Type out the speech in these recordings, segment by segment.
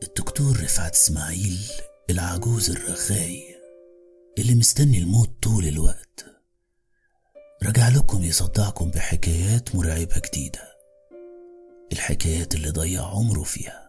الدكتور رفعت اسماعيل العجوز الرخاي اللي مستني الموت طول الوقت رجع لكم يصدعكم بحكايات مرعبة جديدة الحكايات اللي ضيع عمره فيها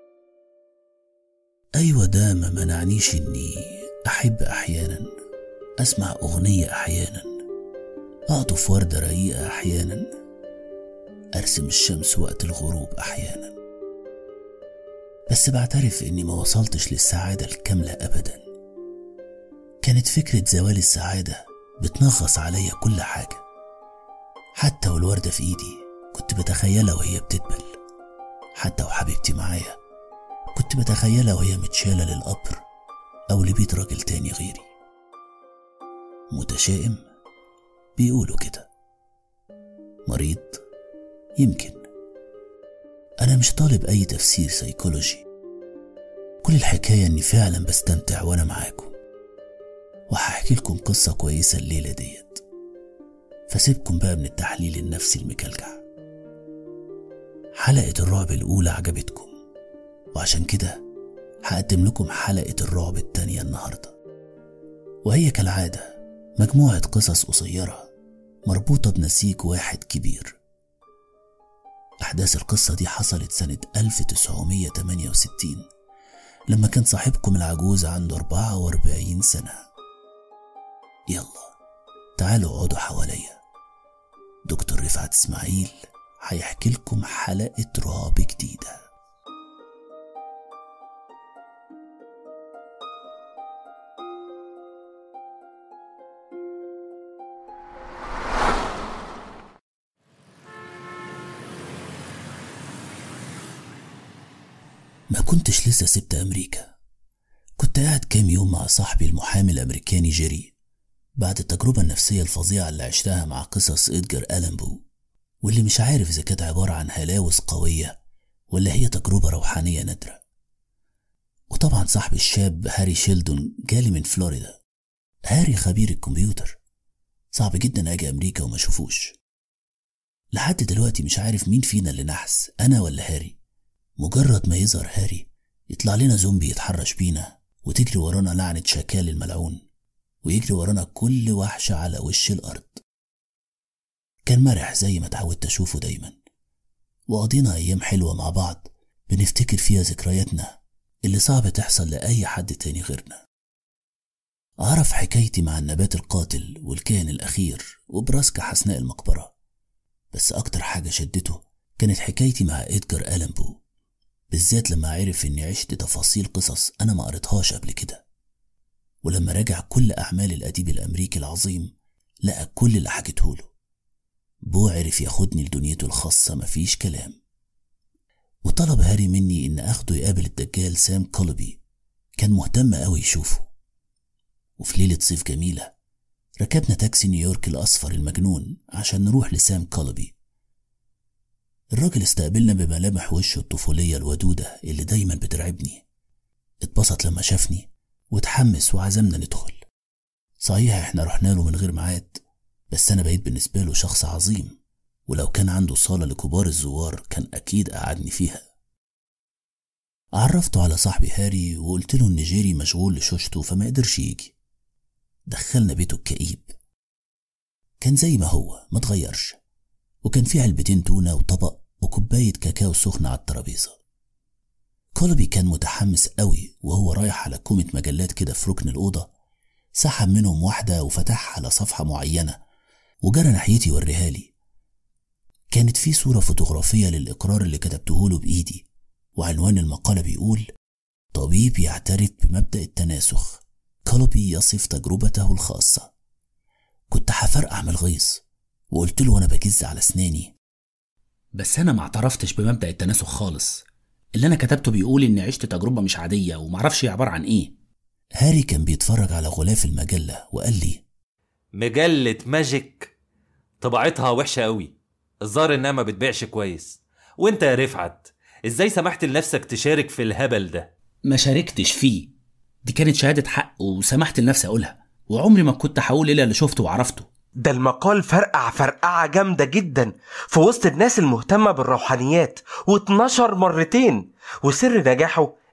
أيوة ده ما منعنيش إني أحب أحيانا أسمع أغنية أحيانا أقطف وردة رقيقة أحيانا أرسم الشمس وقت الغروب أحيانا بس بعترف إني ما وصلتش للسعادة الكاملة أبدا كانت فكرة زوال السعادة بتنغص عليا كل حاجة حتى والوردة في إيدي كنت بتخيلها وهي بتدبل حتى وحبيبتي معايا كنت بتخيلها وهي متشالة للقبر أو لبيت راجل تاني غيري متشائم بيقولوا كده مريض يمكن أنا مش طالب أي تفسير سيكولوجي كل الحكاية إني فعلا بستمتع وأنا معاكم وهحكي لكم قصة كويسة الليلة ديت فسيبكم بقى من التحليل النفسي المكلكع حلقة الرعب الأولى عجبتكم وعشان كده هقدم لكم حلقة الرعب التانية النهاردة وهي كالعادة مجموعة قصص قصيرة مربوطة بنسيج واحد كبير أحداث القصة دي حصلت سنة 1968 لما كان صاحبكم العجوز عنده 44 سنة يلا تعالوا اقعدوا حواليا دكتور رفعت اسماعيل هيحكي لكم حلقة رعب جديدة ما كنتش لسه سبت أمريكا كنت قاعد كام يوم مع صاحبي المحامي الأمريكاني جيري بعد التجربة النفسية الفظيعة اللي عشتها مع قصص إدجار ألان بو واللي مش عارف إذا كانت عبارة عن هلاوس قوية ولا هي تجربة روحانية نادرة وطبعا صاحبي الشاب هاري شيلدون جالي من فلوريدا هاري خبير الكمبيوتر صعب جدا أجي أمريكا وما أشوفوش لحد دلوقتي مش عارف مين فينا اللي نحس أنا ولا هاري مجرد ما يظهر هاري يطلع لنا زومبي يتحرش بينا وتجري ورانا لعنة شكال الملعون ويجري ورانا كل وحش على وش الأرض كان مرح زي ما اتعودت أشوفه دايما وقضينا أيام حلوة مع بعض بنفتكر فيها ذكرياتنا اللي صعب تحصل لأي حد تاني غيرنا أعرف حكايتي مع النبات القاتل والكائن الأخير وبراسكا حسناء المقبرة بس أكتر حاجة شدته كانت حكايتي مع إدجار ألان بو بالذات لما عرف إني عشت تفاصيل قصص أنا ما قريتهاش قبل كده ولما راجع كل أعمال الأديب الأمريكي العظيم لقى كل اللي حكيته له بو عرف ياخدني لدنيته الخاصة مفيش كلام وطلب هاري مني إن أخده يقابل الدجال سام كولبي كان مهتم أوي يشوفه وفي ليلة صيف جميلة ركبنا تاكسي نيويورك الأصفر المجنون عشان نروح لسام كولبي الراجل استقبلنا بملامح وشه الطفولية الودودة اللي دايما بترعبني اتبسط لما شافني وتحمس وعزمنا ندخل صحيح احنا رحنا له من غير ميعاد بس انا بقيت بالنسبة له شخص عظيم ولو كان عنده صالة لكبار الزوار كان أكيد قعدني فيها عرفته على صاحبي هاري وقلت له إن جيري مشغول لشوشته فما قدرش يجي دخلنا بيته الكئيب كان زي ما هو ما اتغيرش وكان فيه علبتين تونة وطبق وكوباية كاكاو سخنة على الترابيزة كولبي كان متحمس قوي وهو رايح على كومة مجلات كده في ركن الأوضة سحب منهم واحدة وفتحها على صفحة معينة وجرى ناحيتي وريها لي كانت في صورة فوتوغرافية للإقرار اللي كتبته له بإيدي وعنوان المقالة بيقول طبيب يعترف بمبدأ التناسخ كولبي يصف تجربته الخاصة كنت هفرقع من الغيظ وقلت له وانا بجز على اسناني بس انا ما اعترفتش بمبدأ التناسخ خالص اللي انا كتبته بيقول اني عشت تجربة مش عادية ومعرفش هي عبارة عن ايه هاري كان بيتفرج على غلاف المجلة وقال لي مجلة ماجيك طباعتها وحشة قوي الظاهر انها ما بتبيعش كويس وانت يا رفعت ازاي سمحت لنفسك تشارك في الهبل ده ما شاركتش فيه دي كانت شهادة حق وسمحت لنفسي اقولها وعمري ما كنت هقول الا اللي شفته وعرفته ده المقال فرقع فرقعة جامدة جدا في وسط الناس المهتمة بالروحانيات واتنشر مرتين وسر نجاحه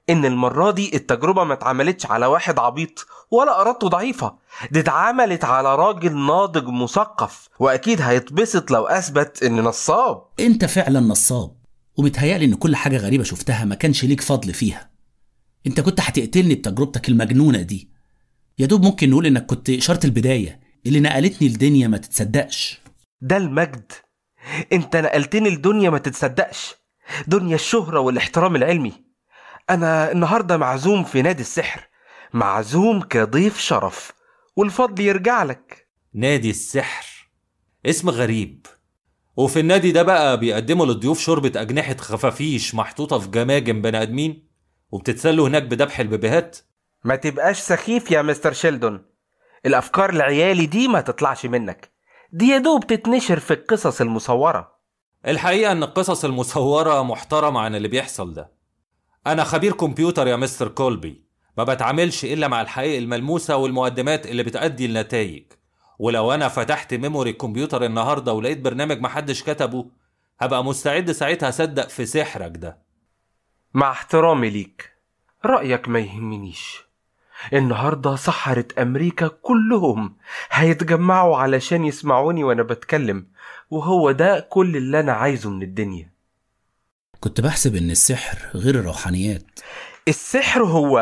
إن المرة دي التجربة ما اتعملتش على واحد عبيط ولا إرادته ضعيفة دي اتعملت على راجل ناضج مثقف وأكيد هيتبسط لو أثبت إن نصاب انت فعلا نصاب ومتهيألي ان كل حاجة غريبة شفتها ما كانش ليك فضل فيها انت كنت هتقتلني بتجربتك المجنونة دي يا دوب ممكن نقول انك كنت إشارة البداية اللي نقلتني لدنيا ما تتصدقش ده المجد انت نقلتني لدنيا ما تتصدقش دنيا الشهرة والاحترام العلمي انا النهاردة معزوم في نادي السحر معزوم كضيف شرف والفضل يرجع لك نادي السحر اسم غريب وفي النادي ده بقى بيقدموا للضيوف شوربة أجنحة خفافيش محطوطة في جماجم بني آدمين وبتتسلوا هناك بذبح البيبيهات ما تبقاش سخيف يا مستر شيلدون الافكار العيالي دي ما تطلعش منك دي يا دوب تتنشر في القصص المصورة الحقيقة إن القصص المصورة محترمة عن اللي بيحصل ده أنا خبير كمبيوتر يا مستر كولبي ما بتعاملش إلا مع الحقائق الملموسة والمقدمات اللي بتأدي لنتائج ولو أنا فتحت ميموري الكمبيوتر النهاردة ولقيت برنامج محدش كتبه هبقى مستعد ساعتها أصدق في سحرك ده مع احترامي ليك رأيك ما يهمنيش النهاردة سحرة أمريكا كلهم هيتجمعوا علشان يسمعوني وأنا بتكلم وهو ده كل اللي أنا عايزه من الدنيا كنت بحسب ان السحر غير الروحانيات السحر هو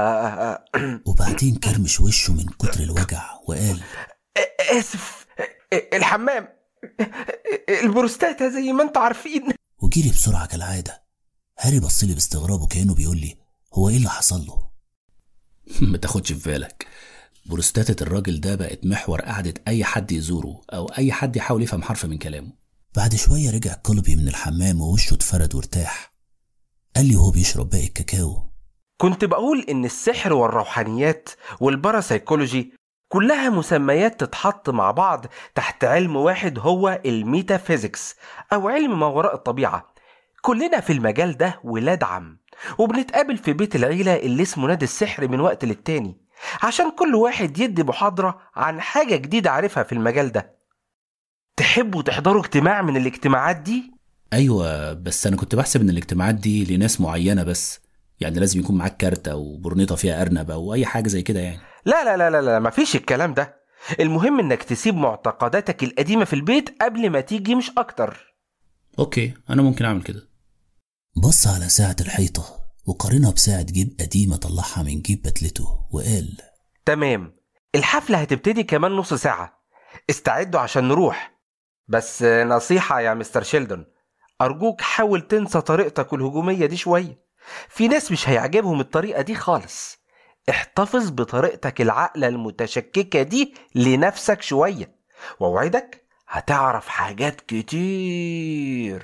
وبعدين كرمش وشه من كتر الوجع وقال آسف الحمام البروستاتا زي ما انتوا عارفين وجري بسرعة كالعادة هاري بصلي باستغراب وكأنه بيقول لي هو ايه اللي حصل له ما تاخدش في بالك بروستاتة الراجل ده بقت محور قعدة أي حد يزوره أو أي حد يحاول يفهم حرف من كلامه بعد شوية رجع كولبي من الحمام ووشه اتفرد وارتاح قال لي وهو بيشرب باقي الكاكاو كنت بقول إن السحر والروحانيات والباراسايكولوجي كلها مسميات تتحط مع بعض تحت علم واحد هو الميتافيزيكس أو علم ما وراء الطبيعة كلنا في المجال ده ولاد عم وبنتقابل في بيت العيلة اللي اسمه نادي السحر من وقت للتاني عشان كل واحد يدي محاضرة عن حاجة جديدة عارفها في المجال ده تحبوا تحضروا اجتماع من الاجتماعات دي؟ أيوة بس أنا كنت بحسب إن الاجتماعات دي لناس معينة بس يعني لازم يكون معاك كارت أو برنيطة فيها أرنب أو أي حاجة زي كده يعني لا لا لا لا لا مفيش الكلام ده المهم انك تسيب معتقداتك القديمة في البيت قبل ما تيجي مش اكتر أوكي أنا ممكن أعمل كده بص على ساعة الحيطة وقارنها بساعة جيب قديمة طلعها من جيب بدلته وقال تمام الحفلة هتبتدي كمان نص ساعة استعدوا عشان نروح بس نصيحة يا مستر شيلدون أرجوك حاول تنسى طريقتك الهجومية دي شوية في ناس مش هيعجبهم الطريقة دي خالص احتفظ بطريقتك العقلة المتشككة دي لنفسك شوية وأوعدك هتعرف حاجات كتير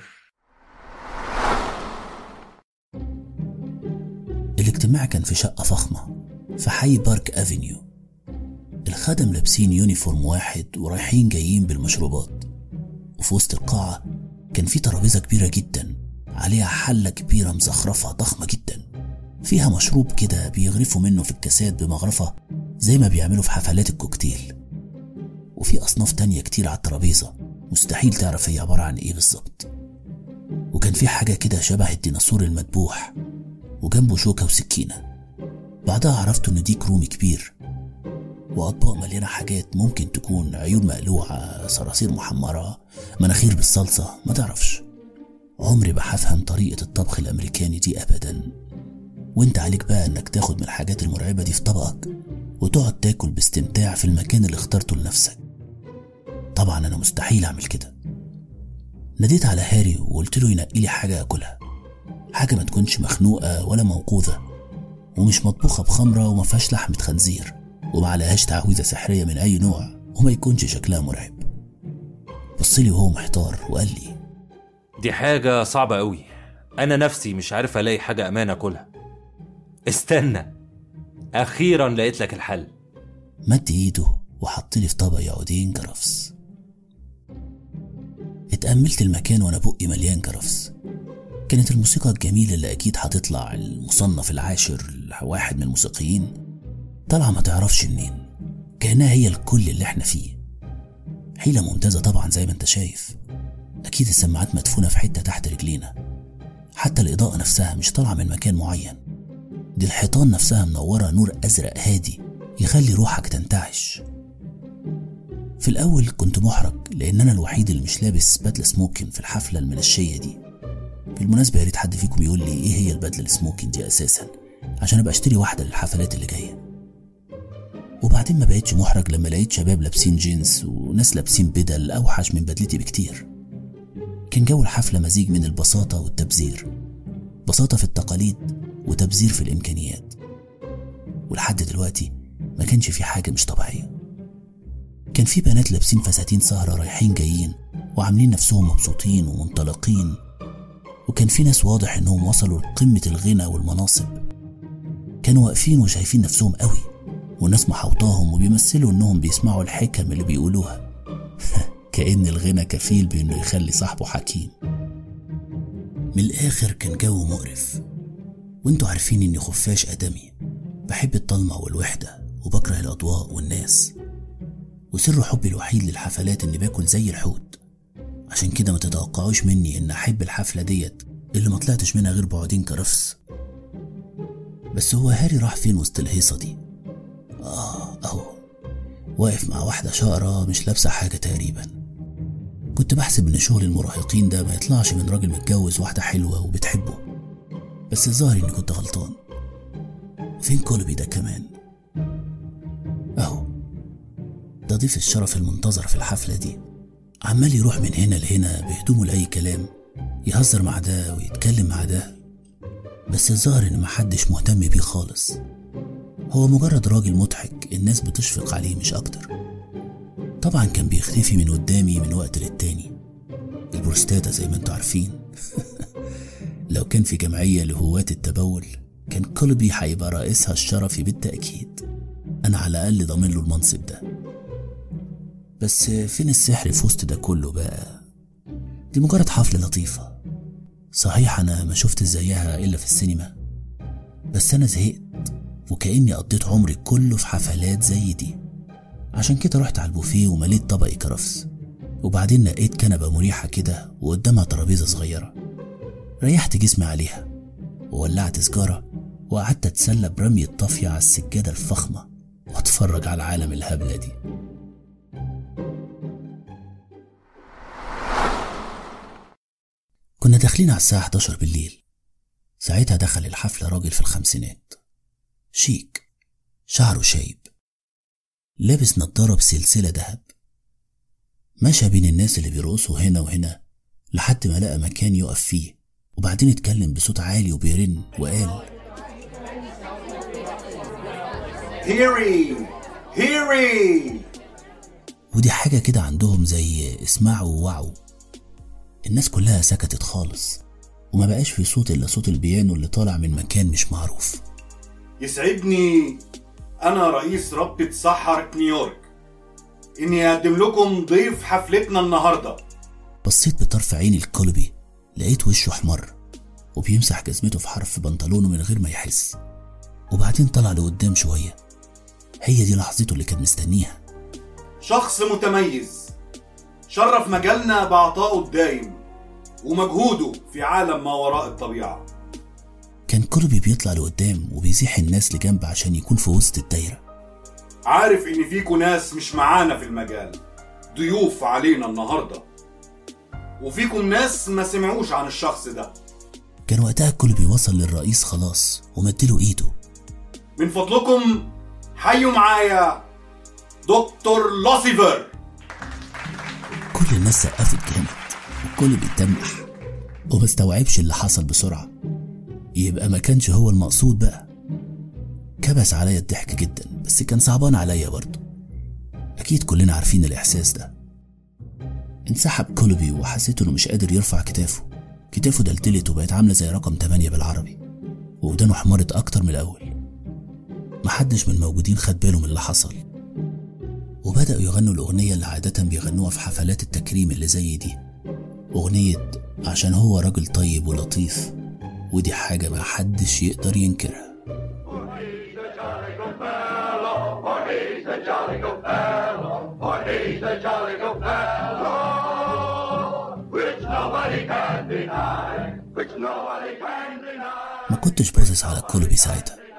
الاجتماع كان في شقة فخمة في حي بارك أفينيو الخدم لابسين يونيفورم واحد ورايحين جايين بالمشروبات وفي وسط القاعة كان في ترابيزة كبيرة جدا عليها حلة كبيرة مزخرفة ضخمة جدا فيها مشروب كده بيغرفوا منه في الكاسات بمغرفة زي ما بيعملوا في حفلات الكوكتيل وفي أصناف تانية كتير على الترابيزة مستحيل تعرف هي عبارة عن إيه بالظبط وكان في حاجة كده شبه الديناصور المذبوح وجنبه شوكة وسكينة بعدها عرفت إن ديك رومي كبير وأطباق مليانة حاجات ممكن تكون عيون مقلوعة صراصير محمرة مناخير بالصلصة ما تعرفش عمري ما هفهم طريقة الطبخ الأمريكاني دي أبدا وانت عليك بقى انك تاخد من الحاجات المرعبة دي في طبقك وتقعد تاكل باستمتاع في المكان اللي اخترته لنفسك طبعا انا مستحيل اعمل كده ناديت على هاري وقلت له ينقي لي حاجة اكلها حاجة ما تكونش مخنوقة ولا موقوذة ومش مطبوخة بخمرة وما فيهاش لحمة خنزير وما عليهاش تعويذة سحرية من أي نوع وما يكونش شكلها مرعب بصلي وهو محتار وقال لي دي حاجة صعبة قوي أنا نفسي مش عارف ألاقي حاجة أمان أكلها استنى أخيرا لقيت لك الحل مد ايده وحط لي في طبق عودين كرفس اتأملت المكان وانا بقي مليان كرفس كانت الموسيقى الجميلة اللي أكيد هتطلع المصنف العاشر واحد من الموسيقيين طالعة ما تعرفش منين كأنها هي الكل اللي احنا فيه حيلة ممتازة طبعا زي ما انت شايف أكيد السماعات مدفونة في حتة تحت رجلينا حتى الإضاءة نفسها مش طالعة من مكان معين دي الحيطان نفسها منورة نور أزرق هادي يخلي روحك تنتعش في الأول كنت محرج لأن أنا الوحيد اللي مش لابس بدلة سموكن في الحفلة المنشية دي بالمناسبة يا ريت حد فيكم يقول لي إيه هي البدلة السموكن دي أساسا عشان أبقى أشتري واحدة للحفلات اللي جاية وبعدين ما بقتش محرج لما لقيت شباب لابسين جينز وناس لابسين بدل أوحش من بدلتي بكتير كان جو الحفلة مزيج من البساطة والتبذير بساطة في التقاليد وتبذير في الإمكانيات ولحد دلوقتي ما كانش في حاجة مش طبيعية كان في بنات لابسين فساتين سهرة رايحين جايين وعاملين نفسهم مبسوطين ومنطلقين وكان في ناس واضح انهم وصلوا لقمة الغنى والمناصب كانوا واقفين وشايفين نفسهم قوي وناس محوطاهم وبيمثلوا انهم بيسمعوا الحكم اللي بيقولوها كأن الغنى كفيل بانه يخلي صاحبه حكيم من الاخر كان جو مقرف وانتوا عارفين اني خفاش ادمي بحب الضلمة والوحدة وبكره الاضواء والناس وسر حبي الوحيد للحفلات اني باكل زي الحوت عشان كده ما تتوقعوش مني ان احب الحفلة ديت اللي ما طلعتش منها غير بعدين كرفس بس هو هاري راح فين وسط الهيصة دي اه اهو واقف مع واحدة شقرة مش لابسة حاجة تقريبا كنت بحسب ان شغل المراهقين ده ما يطلعش من راجل متجوز واحدة حلوة وبتحبه بس الظاهر اني كنت غلطان فين كولبي ده كمان اهو ده ضيف الشرف المنتظر في الحفلة دي عمال يروح من هنا لهنا بهدومه لأي كلام يهزر مع ده ويتكلم مع ده بس الظاهر إن محدش مهتم بيه خالص هو مجرد راجل مضحك الناس بتشفق عليه مش أكتر طبعا كان بيختفي من قدامي من وقت للتاني البروستاتا زي ما انتوا عارفين لو كان في جمعية لهواة التبول كان قلبي هيبقى رئيسها الشرفي بالتأكيد أنا على الأقل ضامن له المنصب ده بس فين السحر في وسط ده كله بقى دي مجرد حفلة لطيفة صحيح أنا ما شفت زيها إلا في السينما بس أنا زهقت وكأني قضيت عمري كله في حفلات زي دي عشان كده رحت على البوفيه ومليت طبقي كرفس وبعدين نقيت كنبة مريحة كده وقدامها ترابيزة صغيرة ريحت جسمي عليها وولعت سجارة وقعدت أتسلى برمي الطافية على السجادة الفخمة وأتفرج على العالم الهبلة دي كنا داخلين على الساعة 11 بالليل ساعتها دخل الحفلة راجل في الخمسينات شيك شعره شايب لابس نضارة بسلسلة دهب مشى بين الناس اللي بيرقصوا هنا وهنا لحد ما لقى مكان يقف فيه وبعدين اتكلم بصوت عالي وبيرن وقال هيري هيري ودي حاجة كده عندهم زي اسمعوا ووعوا الناس كلها سكتت خالص وما بقاش في صوت إلا صوت البيانو اللي طالع من مكان مش معروف يسعدني أنا رئيس رابطة سحرة نيويورك إني أقدم لكم ضيف حفلتنا النهاردة بصيت بطرف عيني الكولبي لقيت وشه احمر وبيمسح جزمته في حرف بنطلونه من غير ما يحس وبعدين طلع لقدام شوية هي دي لحظته اللي كان مستنيها شخص متميز شرف مجالنا بعطائه الدايم ومجهوده في عالم ما وراء الطبيعة كان كولبي بيطلع لقدام وبيزيح الناس لجنب عشان يكون في وسط الدايرة عارف إن فيكوا ناس مش معانا في المجال ضيوف علينا النهاردة وفيكم ناس ما سمعوش عن الشخص ده كان وقتها كولبي وصل للرئيس خلاص ومديله ايده من فضلكم حيوا معايا دكتور لوسيفر كل الناس سقفت جامد والكل بيتمح وما استوعبش اللي حصل بسرعة يبقى ما كانش هو المقصود بقى كبس عليا الضحك جدا بس كان صعبان عليا برضه أكيد كلنا عارفين الإحساس ده انسحب كولبي وحسيت إنه مش قادر يرفع كتافه كتافه دلدلت وبقت عاملة زي رقم 8 بالعربي ودانه حمرت أكتر من الأول محدش من الموجودين خد باله من اللي حصل وبدأوا يغنوا الأغنية اللي عادة بيغنوها في حفلات التكريم اللي زي دي أغنية عشان هو راجل طيب ولطيف ودي حاجة ما حدش يقدر ينكرها ما كنتش باصص على كولبي ساعتها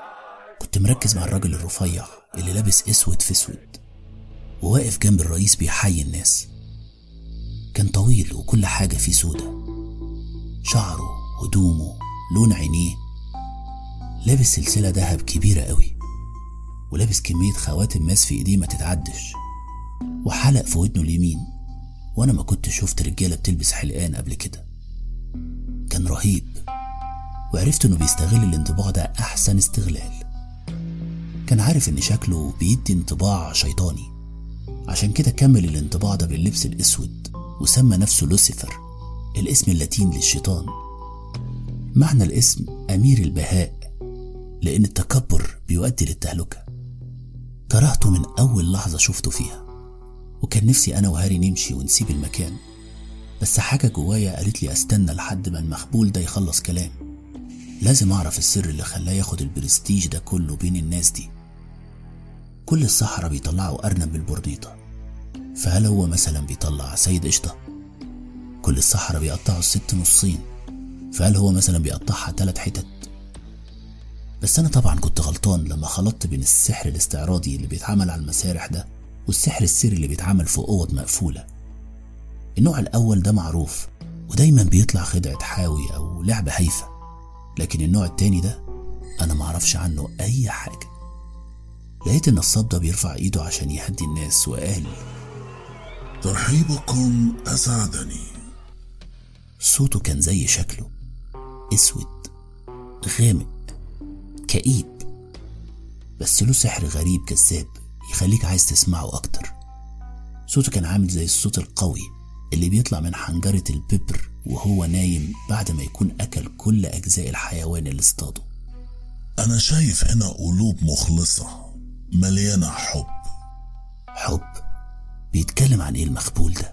كنت مركز مع الراجل الرفيع اللي لابس اسود في اسود وواقف جنب الرئيس بيحيي الناس كان طويل وكل حاجة فيه سودة شعره هدومه لون عينيه لابس سلسلة دهب كبيرة قوي ولابس كمية خواتم ماس في ايديه ما تتعدش وحلق في ودنه اليمين وانا ما كنت شفت رجالة بتلبس حلقان قبل كده كان رهيب وعرفت انه بيستغل الانطباع ده احسن استغلال كان عارف ان شكله بيدي انطباع شيطاني عشان كده كمل الانطباع ده باللبس الاسود وسمى نفسه لوسيفر الاسم اللاتيني للشيطان معنى الاسم امير البهاء لان التكبر بيؤدي للتهلكه كرهته من اول لحظه شفته فيها وكان نفسي انا وهاري نمشي ونسيب المكان بس حاجه جوايا قالت لي استنى لحد ما المخبول ده يخلص كلام لازم اعرف السر اللي خلاه ياخد البرستيج ده كله بين الناس دي كل الصحراء بيطلعوا ارنب بالبرديطه فهل هو مثلا بيطلع سيد قشطه كل الصحراء بيقطعوا الست نصين فهل هو مثلا بيقطعها تلات حتت بس انا طبعا كنت غلطان لما خلطت بين السحر الاستعراضي اللي بيتعمل على المسارح ده والسحر السري اللي بيتعمل في اوض مقفوله النوع الاول ده معروف ودايما بيطلع خدعه حاوي او لعبه هايفه لكن النوع التاني ده انا معرفش عنه اي حاجه لقيت النصاب ده بيرفع ايده عشان يهدي الناس وقال ترحيبكم أسعدني صوته كان زي شكله اسود غامق كئيب بس له سحر غريب جذاب يخليك عايز تسمعه اكتر صوته كان عامل زي الصوت القوي اللي بيطلع من حنجرة الببر وهو نايم بعد ما يكون أكل كل أجزاء الحيوان اللي اصطاده أنا شايف هنا قلوب مخلصة مليانة حب حب بيتكلم عن ايه المخبول ده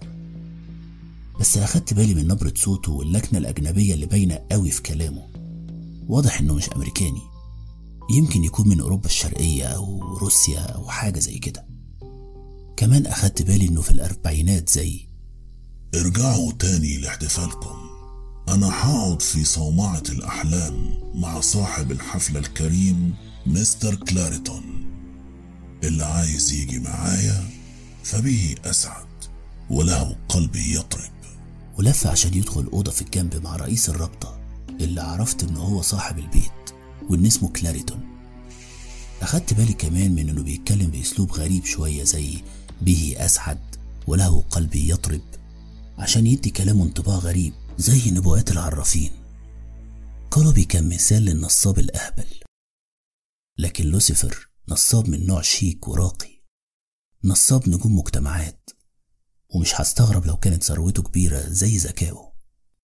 بس اخدت بالي من نبرة صوته واللكنة الأجنبية اللي باينة قوي في كلامه واضح انه مش أمريكاني يمكن يكون من أوروبا الشرقية أو روسيا أو حاجة زي كده كمان أخدت بالي إنه في الأربعينات زي ارجعوا تاني لاحتفالكم أنا هقعد في صومعة الأحلام مع صاحب الحفلة الكريم مستر كلاريتون اللي عايز يجي معايا فبه أسعد وله قلبي يطرب ولف عشان يدخل أوضة في الجنب مع رئيس الرابطة اللي عرفت إنه هو صاحب البيت وإن اسمه كلاريتون أخدت بالي كمان من إنه بيتكلم بأسلوب غريب شوية زي به أسعد وله قلبي يطرب عشان يدي كلامه انطباع غريب زي نبوءات العرافين كولوبي كان مثال للنصاب الأهبل لكن لوسيفر نصاب من نوع شيك وراقي نصاب نجوم مجتمعات ومش هستغرب لو كانت ثروته كبيرة زي ذكائه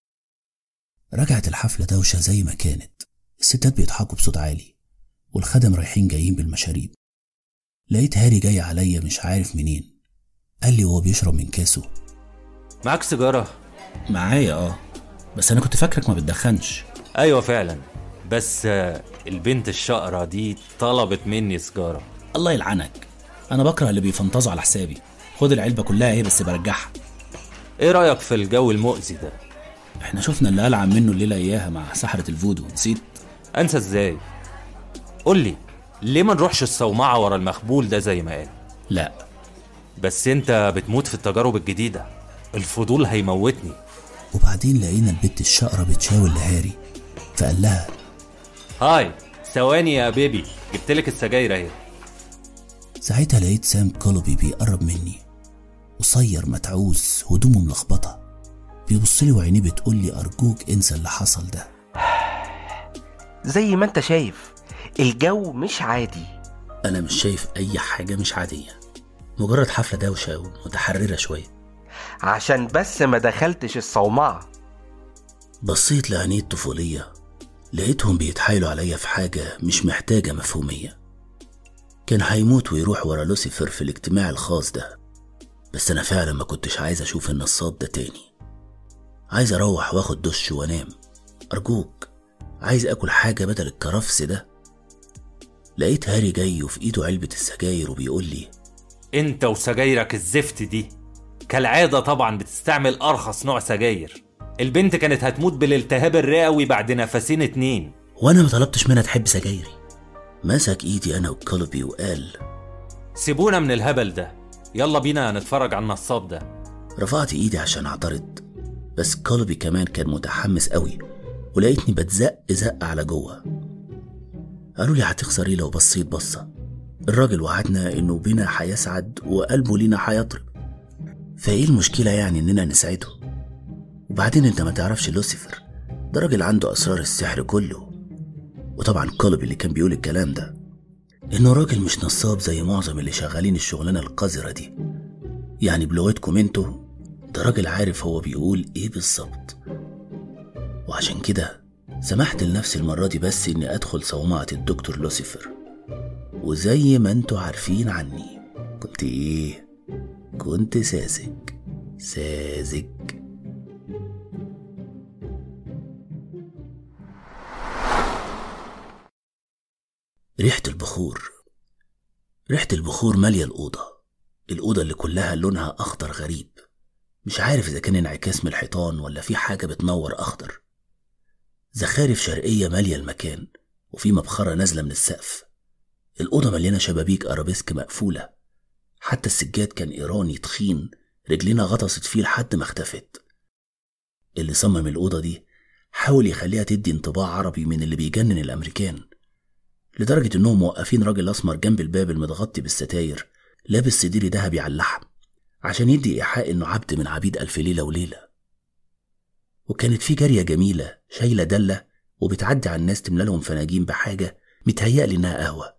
رجعت الحفلة دوشة زي ما كانت الستات بيضحكوا بصوت عالي والخدم رايحين جايين بالمشاريب لقيت هاري جاي عليا مش عارف منين قال لي وهو بيشرب من كاسه معاك سيجارة؟ معايا اه بس انا كنت فاكرك ما بتدخنش أيوة فعلا بس آه، البنت الشقرة دي طلبت مني سيجارة الله يلعنك انا بكره اللي بيفنطزوا على حسابي خد العلبه كلها ايه بس برجعها ايه رأيك في الجو المؤذي ده؟ احنا شفنا اللي ألعن منه الليله اياها مع سحره الفودو نسيت انسى ازاي؟ قول لي ليه ما نروحش الصومعة ورا المخبول ده زي ما قال؟ لا بس انت بتموت في التجارب الجديدة الفضول هيموتني وبعدين لقينا البت الشقرة بتشاور لهاري فقال لها هاي ثواني يا بيبي جبتلك السجاير اهي ساعتها لقيت سام كولوبي بيقرب مني قصير متعوس هدومه ملخبطة بيبصلي وعينيه بتقولي أرجوك انسى اللي حصل ده زي ما انت شايف الجو مش عادي انا مش شايف اي حاجه مش عاديه مجرد حفله دوشه ومتحرره شويه عشان بس ما دخلتش الصومعة بصيت لعينيه الطفولية لقيتهم بيتحايلوا عليا في حاجة مش محتاجة مفهومية كان هيموت ويروح ورا لوسيفر في الاجتماع الخاص ده بس أنا فعلا ما كنتش عايز أشوف النصاب ده تاني عايز أروح وآخد دش وأنام أرجوك عايز آكل حاجة بدل الكرفس ده لقيت هاري جاي وفي إيده علبة السجاير وبيقول لي انت وسجايرك الزفت دي كالعادة طبعا بتستعمل ارخص نوع سجاير البنت كانت هتموت بالالتهاب الرئوي بعد نفسين اتنين وأنا ما طلبتش منها تحب سجايري مسك ايدي انا وكولبي وقال سيبونا من الهبل ده يلا بينا نتفرج على النصاب ده رفعت ايدي عشان اعترض بس كولبي كمان كان متحمس قوي ولقيتني بتزق زق على جوه قالوا لي هتخسر ايه لو بصيت بصة الراجل وعدنا انه بينا هيسعد وقلبه لينا هيطرب فايه المشكلة يعني اننا نسعده وبعدين انت ما تعرفش لوسيفر ده راجل عنده اسرار السحر كله وطبعا كولبي اللي كان بيقول الكلام ده انه راجل مش نصاب زي معظم اللي شغالين الشغلانة القذرة دي يعني بلغتكم انتوا ده راجل عارف هو بيقول ايه بالظبط وعشان كده سمحت لنفسي المرة دي بس اني ادخل صومعة الدكتور لوسيفر وزي ما انتوا عارفين عني كنت ايه كنت ساذج ساذج ريحة البخور ريحة البخور مالية الأوضة الأوضة اللي كلها لونها أخضر غريب مش عارف إذا كان انعكاس من الحيطان ولا في حاجة بتنور أخضر زخارف شرقية مالية المكان وفي مبخرة نازلة من السقف الأوضة مليانة شبابيك أرابيسك مقفولة حتى السجاد كان إيراني تخين رجلينا غطست فيه لحد ما اختفت اللي صمم الأوضة دي حاول يخليها تدي انطباع عربي من اللي بيجنن الأمريكان لدرجة إنهم موقفين راجل أسمر جنب الباب المتغطي بالستاير لابس سديري ذهبي على اللحم عشان يدي إيحاء إنه عبد من عبيد ألف ليلة وليلة وكانت في جارية جميلة شايلة دلة وبتعدي على الناس تملى لهم فناجين بحاجة متهيألي إنها قهوة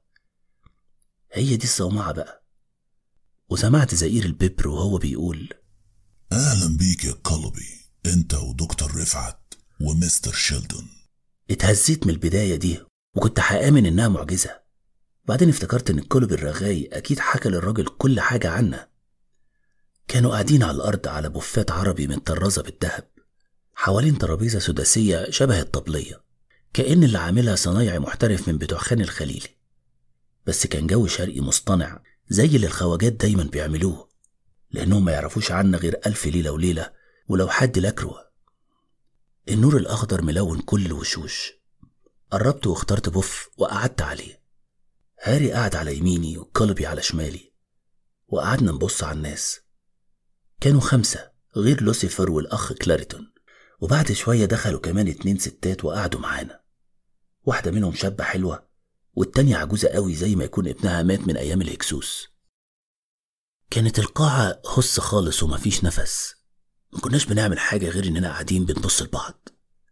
هي دي الصومعة بقى وسمعت زئير الببر وهو بيقول أهلا بيك يا قلبي أنت ودكتور رفعت ومستر شيلدون اتهزيت من البداية دي وكنت هآمن إنها معجزة بعدين افتكرت إن الكلب الرغاي أكيد حكى للراجل كل حاجة عنا كانوا قاعدين على الأرض على بوفات عربي متطرزة بالذهب حوالين ترابيزة سداسية شبه الطبلية كأن اللي عاملها صنايعي محترف من بتوع خان الخليلي بس كان جو شرقي مصطنع زي اللي الخواجات دايما بيعملوه لأنهم ما يعرفوش عنا غير ألف ليلة وليلة ولو حد لكروة النور الأخضر ملون كل الوشوش قربت واخترت بوف وقعدت عليه هاري قعد على يميني وكلبي على شمالي وقعدنا نبص على الناس كانوا خمسة غير لوسيفر والأخ كلاريتون وبعد شوية دخلوا كمان اتنين ستات وقعدوا معانا واحدة منهم شابة حلوة والتانية عجوزة قوي زي ما يكون ابنها مات من أيام الهكسوس كانت القاعة هص خالص ومفيش نفس ما كناش بنعمل حاجة غير إننا قاعدين بنبص لبعض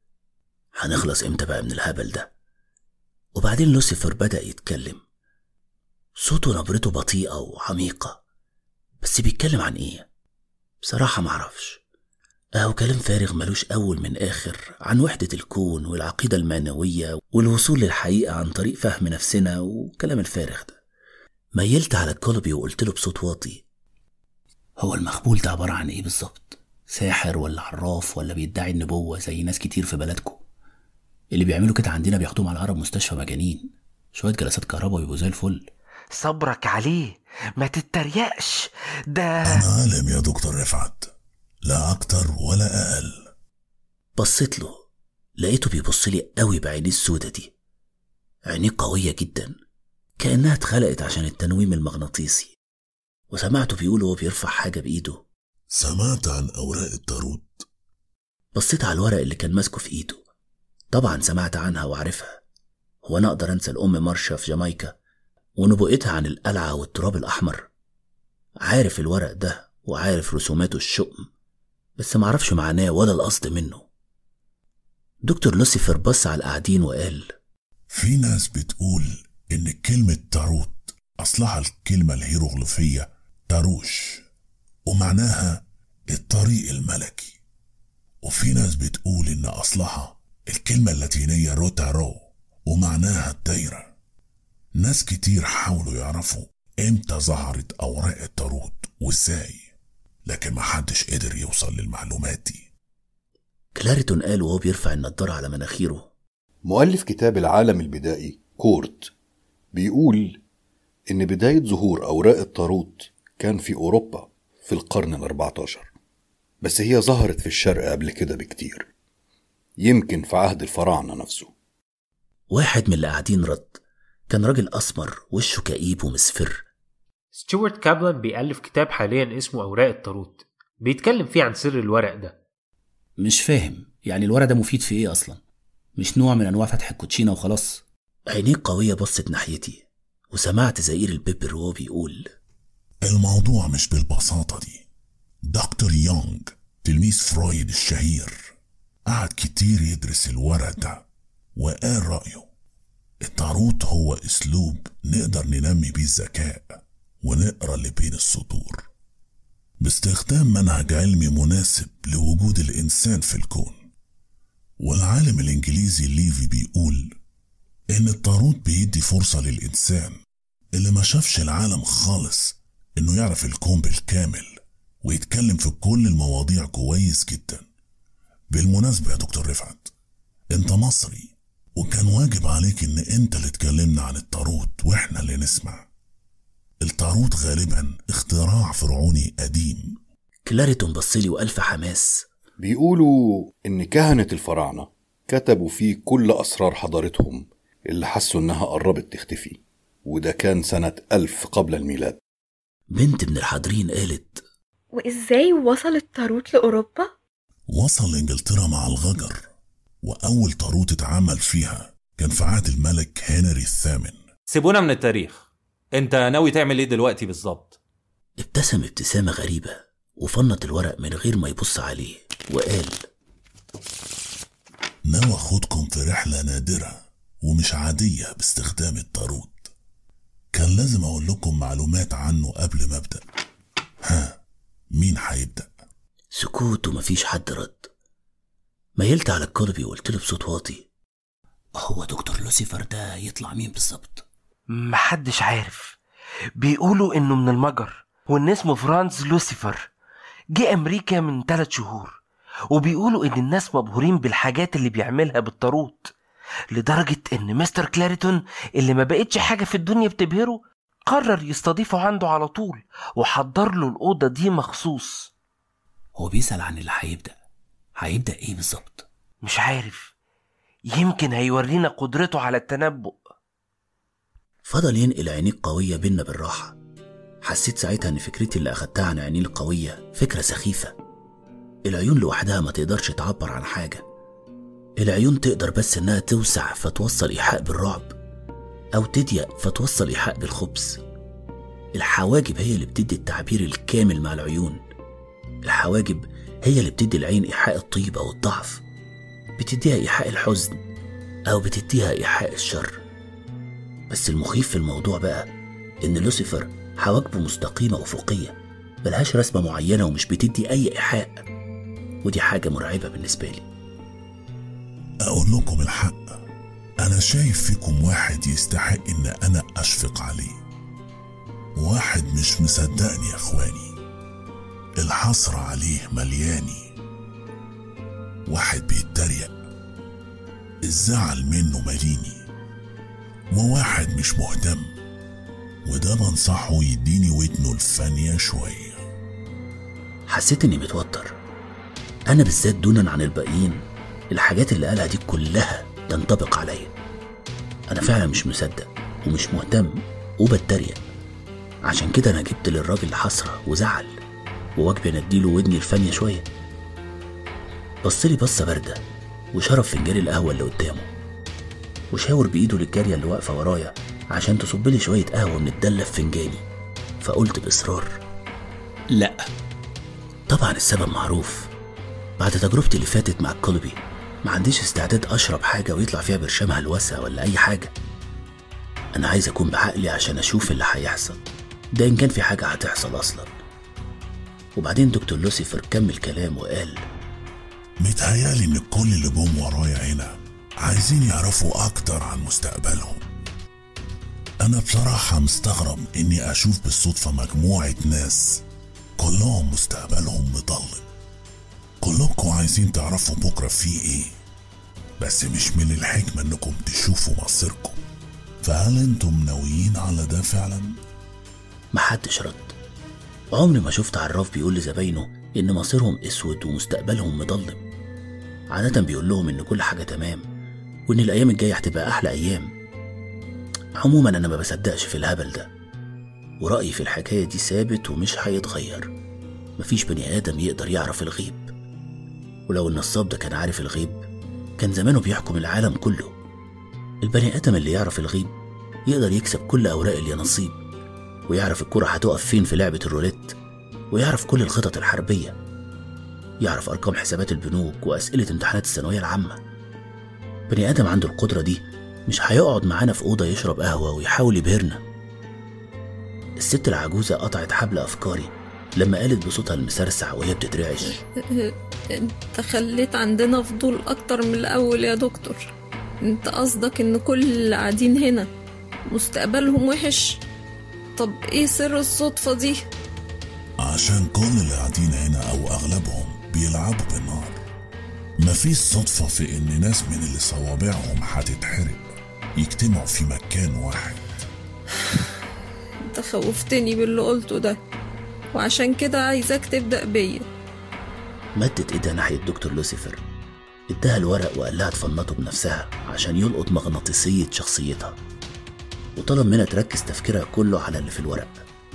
هنخلص امتى بقى من الهبل ده وبعدين لوسيفر بدأ يتكلم صوته نبرته بطيئة وعميقة بس بيتكلم عن ايه بصراحة معرفش أهو كلام فارغ ملوش أول من آخر عن وحدة الكون والعقيدة المعنوية والوصول للحقيقة عن طريق فهم نفسنا وكلام الفارغ ده ميلت على كولبي وقلت له بصوت واطي هو المخبول ده عبارة عن ايه بالظبط ساحر ولا عراف ولا بيدعي النبوة زي ناس كتير في بلدكم اللي بيعملوا كده عندنا بياخدوهم على أقرب مستشفى مجانين شوية جلسات كهرباء ويبقوا زي الفل صبرك عليه ما تتريقش ده أنا عالم يا دكتور رفعت لا أكتر ولا أقل بصيت له لقيته بيبص لي قوي بعينيه السودة دي عينيه قوية جدا كأنها اتخلقت عشان التنويم المغناطيسي وسمعته بيقول وهو بيرفع حاجة بإيده سمعت عن أوراق التاروت بصيت على الورق اللي كان ماسكه في إيده طبعا سمعت عنها وعارفها هو أنا أقدر أنسى الأم مارشا في جامايكا ونبوءتها عن القلعة والتراب الأحمر عارف الورق ده وعارف رسوماته الشؤم بس معرفش معناه ولا القصد منه دكتور لوسيفر بص على القاعدين وقال في ناس بتقول إن كلمة تاروت أصلها الكلمة الهيروغليفية تاروش ومعناها الطريق الملكي وفي ناس بتقول إن أصلها الكلمة اللاتينية روتارو ومعناها الدايرة ناس كتير حاولوا يعرفوا امتى ظهرت أوراق التاروت وازاي لكن محدش قدر يوصل للمعلومات دي كلاريتون قال وهو بيرفع النضارة على مناخيره مؤلف كتاب العالم البدائي كورت بيقول إن بداية ظهور أوراق الطاروت كان في أوروبا في القرن الأربعة عشر بس هي ظهرت في الشرق قبل كده بكتير يمكن في عهد الفراعنة نفسه واحد من اللي قاعدين رد كان راجل أسمر وشه كئيب ومصفر ستيوارت كابلان بيألف كتاب حاليا اسمه أوراق الطاروت بيتكلم فيه عن سر الورق ده مش فاهم يعني الورق ده مفيد في ايه اصلا مش نوع من انواع فتح الكوتشينه وخلاص عينيه قوية بصت ناحيتي وسمعت زئير البيبر وهو بيقول الموضوع مش بالبساطة دي دكتور يونغ تلميذ فرويد الشهير قعد كتير يدرس الورق ده وقال رأيه التاروت هو أسلوب نقدر ننمي بيه الذكاء ونقرا اللي بين السطور باستخدام منهج علمي مناسب لوجود الإنسان في الكون والعالم الإنجليزي ليفي بيقول إن التاروت بيدي فرصة للإنسان اللي ما شافش العالم خالص إنه يعرف الكون بالكامل ويتكلم في كل المواضيع كويس جدا بالمناسبة يا دكتور رفعت انت مصري وكان واجب عليك ان انت اللي تكلمنا عن التاروت واحنا اللي نسمع التاروت غالبا اختراع فرعوني قديم كلاريتون بصلي وألف حماس بيقولوا إن كهنة الفراعنة كتبوا فيه كل أسرار حضارتهم اللي حسوا إنها قربت تختفي وده كان سنة ألف قبل الميلاد بنت من الحاضرين قالت وإزاي وصل التاروت لأوروبا؟ وصل لإنجلترا مع الغجر وأول تاروت اتعمل فيها كان في عهد الملك هنري الثامن سيبونا من التاريخ انت ناوي تعمل ايه دلوقتي بالظبط ابتسم ابتسامة غريبة وفنط الورق من غير ما يبص عليه وقال ناوي أخدكم في رحلة نادرة ومش عادية باستخدام التاروت كان لازم أقول لكم معلومات عنه قبل ما أبدأ ها مين هيبدأ؟ سكوت ومفيش حد رد ميلت على الكولبي وقلت له بصوت واطي هو دكتور لوسيفر ده يطلع مين بالظبط محدش عارف بيقولوا انه من المجر وان اسمه فرانز لوسيفر جه امريكا من ثلاث شهور وبيقولوا ان الناس مبهورين بالحاجات اللي بيعملها بالطاروت لدرجة ان مستر كلاريتون اللي ما بقتش حاجة في الدنيا بتبهره قرر يستضيفه عنده على طول وحضر له الأوضة دي مخصوص هو بيسأل عن اللي هيبدأ هيبدأ ايه بالظبط مش عارف يمكن هيورينا قدرته على التنبؤ فضل ينقل عينيه القوية بينا بالراحة حسيت ساعتها إن فكرتي اللي أخدتها عن عينيه القوية فكرة سخيفة العيون لوحدها ما تقدرش تعبر عن حاجة العيون تقدر بس إنها توسع فتوصل إيحاء بالرعب أو تضيق فتوصل إيحاء بالخبث الحواجب هي اللي بتدي التعبير الكامل مع العيون الحواجب هي اللي بتدي العين إيحاء الطيب أو الضعف بتديها إيحاء الحزن أو بتديها إيحاء الشر بس المخيف في الموضوع بقى إن لوسيفر حواجبه مستقيمة أفقية ملهاش رسمة معينة ومش بتدي أي إيحاء ودي حاجة مرعبة بالنسبة لي أقول لكم الحق أنا شايف فيكم واحد يستحق إن أنا أشفق عليه واحد مش مصدقني يا إخواني الحسرة عليه ملياني واحد بيتريق الزعل منه ماليني وواحد مش مهتم وده بنصحه يديني ودنه الفانية شوية حسيت إني متوتر أنا بالذات دونا عن الباقيين الحاجات اللي قالها دي كلها تنطبق عليا أنا فعلا مش مصدق ومش مهتم وبتريق عشان كده أنا جبت للراجل حسرة وزعل وواجبي أنديله ودني الفانية شوية بصلي بصة باردة وشرب فنجان القهوة اللي قدامه وشاور بإيده للجارية اللي واقفة ورايا عشان تصب لي شوية قهوة من الدلة في فنجاني فقلت بإصرار لا طبعا السبب معروف بعد تجربتي اللي فاتت مع الكولبي ما عنديش استعداد أشرب حاجة ويطلع فيها برشام هلوسة ولا أي حاجة أنا عايز أكون بعقلي عشان أشوف اللي هيحصل ده إن كان في حاجة هتحصل أصلا وبعدين دكتور لوسيفر كمل كلام وقال متهيالي إن كل اللي جم ورايا هنا عايزين يعرفوا أكتر عن مستقبلهم أنا بصراحة مستغرب إني أشوف بالصدفة مجموعة ناس كلهم مستقبلهم مضلم كلكم عايزين تعرفوا بكرة في إيه بس مش من الحكمة إنكم تشوفوا مصيركم فهل انتم ناويين على ده فعلا؟ محدش رد عمري ما شفت عراف بيقول لزباينه إن مصيرهم أسود ومستقبلهم مضلم عادة بيقول لهم إن كل حاجة تمام وإن الأيام الجاية هتبقى أحلى أيام عموما أنا ما بصدقش في الهبل ده ورأيي في الحكاية دي ثابت ومش هيتغير مفيش بني آدم يقدر يعرف الغيب ولو النصاب ده كان عارف الغيب كان زمانه بيحكم العالم كله البني آدم اللي يعرف الغيب يقدر يكسب كل أوراق اليانصيب ويعرف الكرة هتقف فين في لعبة الروليت ويعرف كل الخطط الحربية يعرف أرقام حسابات البنوك وأسئلة امتحانات الثانوية العامة بني آدم عنده القدرة دي مش هيقعد معانا في أوضة يشرب قهوة ويحاول يبهرنا الست العجوزة قطعت حبل أفكاري لما قالت بصوتها المسرسع وهي بتترعش انت خليت عندنا فضول اكتر من الاول يا دكتور انت قصدك ان كل اللي قاعدين هنا مستقبلهم وحش طب ايه سر الصدفة دي عشان كل اللي قاعدين هنا أو أغلبهم بيلعبوا بالنار مفيش صدفة في إن ناس من اللي صوابعهم هتتحرق يجتمعوا في مكان واحد انت خوفتني باللي قلته ده وعشان كده عايزاك تبدأ بيا مدت ايدها ناحية دكتور لوسيفر اداها الورق وقال لها تفنطه بنفسها عشان يلقط مغناطيسية شخصيتها وطلب منها تركز تفكيرها كله على اللي في الورق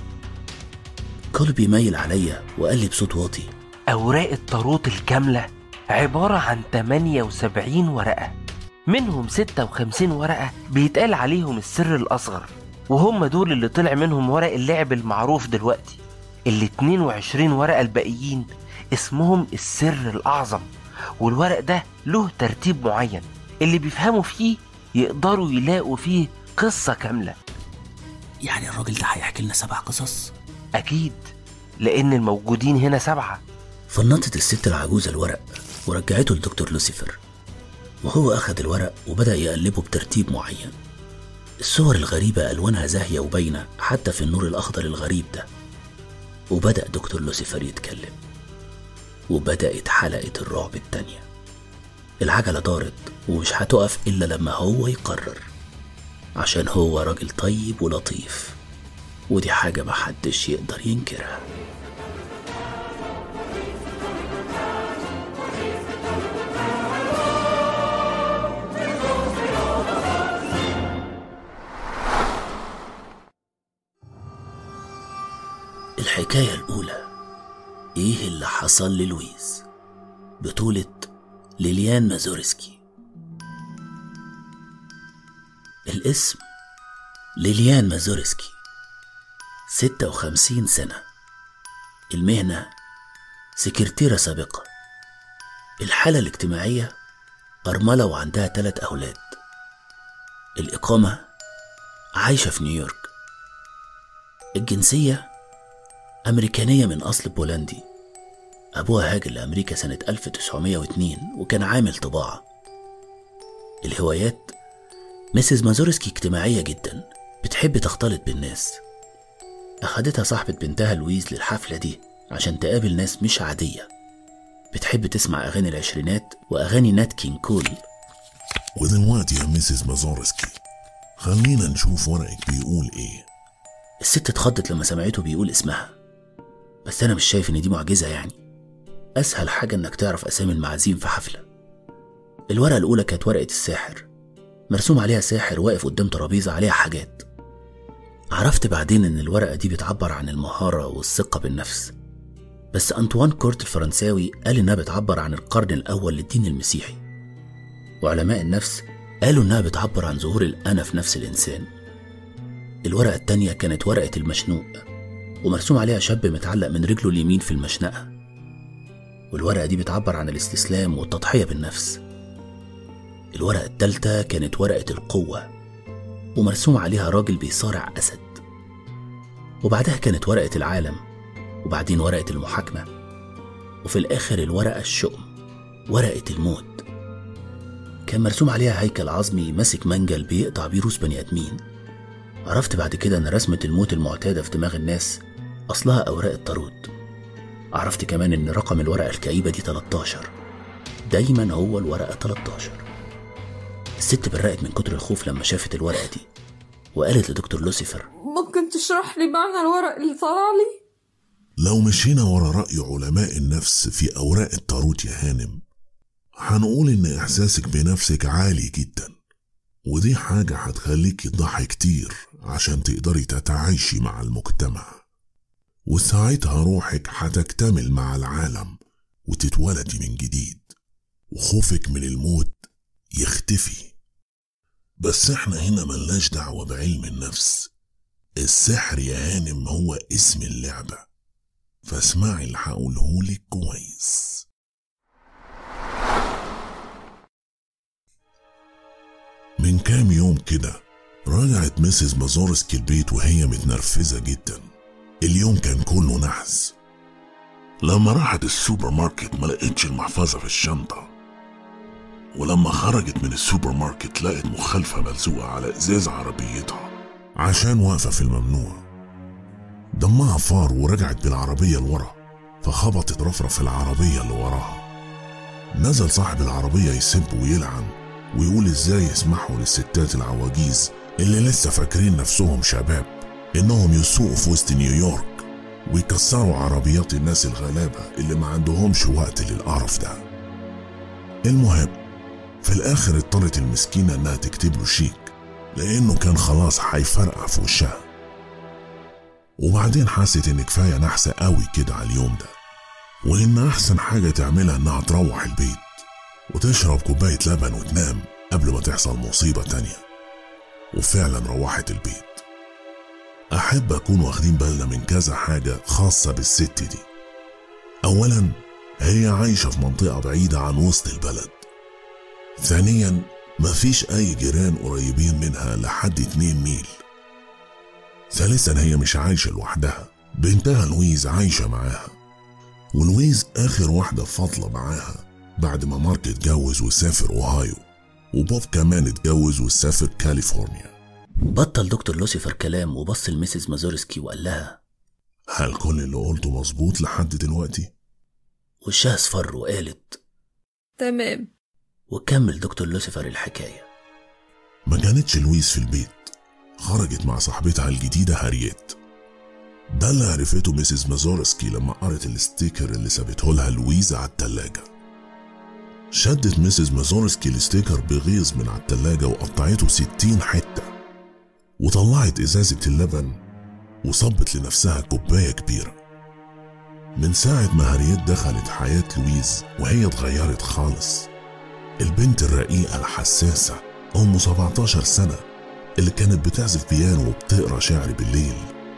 كولبي مايل عليا وقال لي بصوت واطي أوراق الطاروت الكاملة عبارة عن 78 ورقة منهم 56 ورقة بيتقال عليهم السر الأصغر وهم دول اللي طلع منهم ورق اللعب المعروف دلوقتي ال 22 ورقة الباقيين اسمهم السر الأعظم والورق ده له ترتيب معين اللي بيفهموا فيه يقدروا يلاقوا فيه قصة كاملة يعني الراجل ده هيحكي لنا سبع قصص أكيد لأن الموجودين هنا سبعة فنطت الست العجوزة الورق ورجعته لدكتور لوسيفر وهو أخد الورق وبدأ يقلبه بترتيب معين الصور الغريبة ألوانها زاهية وباينة حتى في النور الأخضر الغريب ده وبدأ دكتور لوسيفر يتكلم وبدأت حلقة الرعب التانية العجلة دارت ومش هتقف إلا لما هو يقرر عشان هو راجل طيب ولطيف ودي حاجة محدش يقدر ينكرها الحكاية الأولى إيه اللي حصل للويز بطولة ليليان مازورسكي الاسم ليليان مازورسكي ستة وخمسين سنة المهنة سكرتيرة سابقة الحالة الاجتماعية أرملة وعندها تلات أولاد الإقامة عايشة في نيويورك الجنسية أمريكانية من أصل بولندي أبوها هاجر لأمريكا سنة 1902 وكان عامل طباعة الهوايات ميسيس مازورسكي اجتماعية جدا بتحب تختلط بالناس أخدتها صاحبة بنتها لويز للحفلة دي عشان تقابل ناس مش عادية بتحب تسمع أغاني العشرينات وأغاني نات كينج كول ودلوقتي يا ميسيس مازورسكي خلينا نشوف ورقك بيقول ايه الست اتخضت لما سمعته بيقول اسمها بس أنا مش شايف إن دي معجزة يعني أسهل حاجة إنك تعرف أسامي المعازيم في حفلة الورقة الأولى كانت ورقة الساحر مرسوم عليها ساحر واقف قدام ترابيزة عليها حاجات عرفت بعدين إن الورقة دي بتعبر عن المهارة والثقة بالنفس بس أنطوان كورت الفرنساوي قال إنها بتعبر عن القرن الأول للدين المسيحي وعلماء النفس قالوا إنها بتعبر عن ظهور الأنا في نفس الإنسان الورقة التانية كانت ورقة المشنوق ومرسوم عليها شاب متعلق من رجله اليمين في المشنقة والورقة دي بتعبر عن الاستسلام والتضحية بالنفس الورقة التالتة كانت ورقة القوة ومرسوم عليها راجل بيصارع أسد وبعدها كانت ورقة العالم وبعدين ورقة المحاكمة وفي الآخر الورقة الشؤم ورقة الموت كان مرسوم عليها هيكل عظمي ماسك منجل بيقطع بيه روس بني آدمين عرفت بعد كده إن رسمة الموت المعتادة في دماغ الناس أصلها أوراق الطارود عرفت كمان إن رقم الورقة الكئيبة دي 13 دايما هو الورقة 13 الست برقت من كتر الخوف لما شافت الورقة دي وقالت لدكتور لوسيفر ممكن تشرح لي معنى الورق اللي طلع لي لو مشينا ورا رأي علماء النفس في أوراق الطاروت يا هانم هنقول إن إحساسك بنفسك عالي جدا ودي حاجة هتخليكي تضحي كتير عشان تقدري تتعايشي مع المجتمع وساعتها روحك هتكتمل مع العالم وتتولدي من جديد وخوفك من الموت يختفي بس احنا هنا ملناش دعوة بعلم النفس السحر يا هانم هو اسم اللعبة فاسمعي اللي هقولهولك كويس من كام يوم كده رجعت ميسيس مازورسكي البيت وهي متنرفزة جدا اليوم كان كله نحس لما راحت السوبر ماركت ما لقيتش المحفظة في الشنطة ولما خرجت من السوبر ماركت لقت مخالفة ملزوقة على إزاز عربيتها عشان واقفة في الممنوع دمها فار ورجعت بالعربية لورا فخبطت رفرف العربية اللي وراها نزل صاحب العربية يسب ويلعن ويقول ازاي يسمحوا للستات العواجيز اللي لسه فاكرين نفسهم شباب انهم يسوقوا في وسط نيويورك ويكسروا عربيات الناس الغلابة اللي ما عندهمش وقت للقرف ده المهم في الاخر اضطرت المسكينة انها تكتب له شيك لانه كان خلاص هيفرقع في وشها وبعدين حست ان كفاية نحسة قوي كده على اليوم ده وان احسن حاجة تعملها انها تروح البيت وتشرب كوباية لبن وتنام قبل ما تحصل مصيبة تانية وفعلا روحت البيت أحب أكون واخدين بالنا من كذا حاجة خاصة بالست دي أولا هي عايشة في منطقة بعيدة عن وسط البلد ثانيا مفيش أي جيران قريبين منها لحد اتنين ميل ثالثا هي مش عايشة لوحدها بنتها لويز عايشة معاها ولويز آخر واحدة فاضلة معاها بعد ما مارك اتجوز وسافر أوهايو وبوب كمان اتجوز وسافر كاليفورنيا بطل دكتور لوسيفر كلام وبص لميسيس مازورسكي وقال لها هل كل اللي قلته مظبوط لحد دلوقتي؟ وشها اصفر وقالت تمام وكمل دكتور لوسيفر الحكاية ما كانتش لويز في البيت خرجت مع صاحبتها الجديدة هاريت ده اللي عرفته ميسيس مازورسكي لما قرت الستيكر اللي سابته لها لويز على التلاجة شدت ميسيس مازورسكي الستيكر بغيظ من على التلاجة وقطعته ستين حتة وطلعت إزازة اللبن وصبت لنفسها كوباية كبيرة من ساعة ما هاريت دخلت حياة لويز وهي اتغيرت خالص البنت الرقيقة الحساسة أم 17 سنة اللي كانت بتعزف بيانو وبتقرا شعر بالليل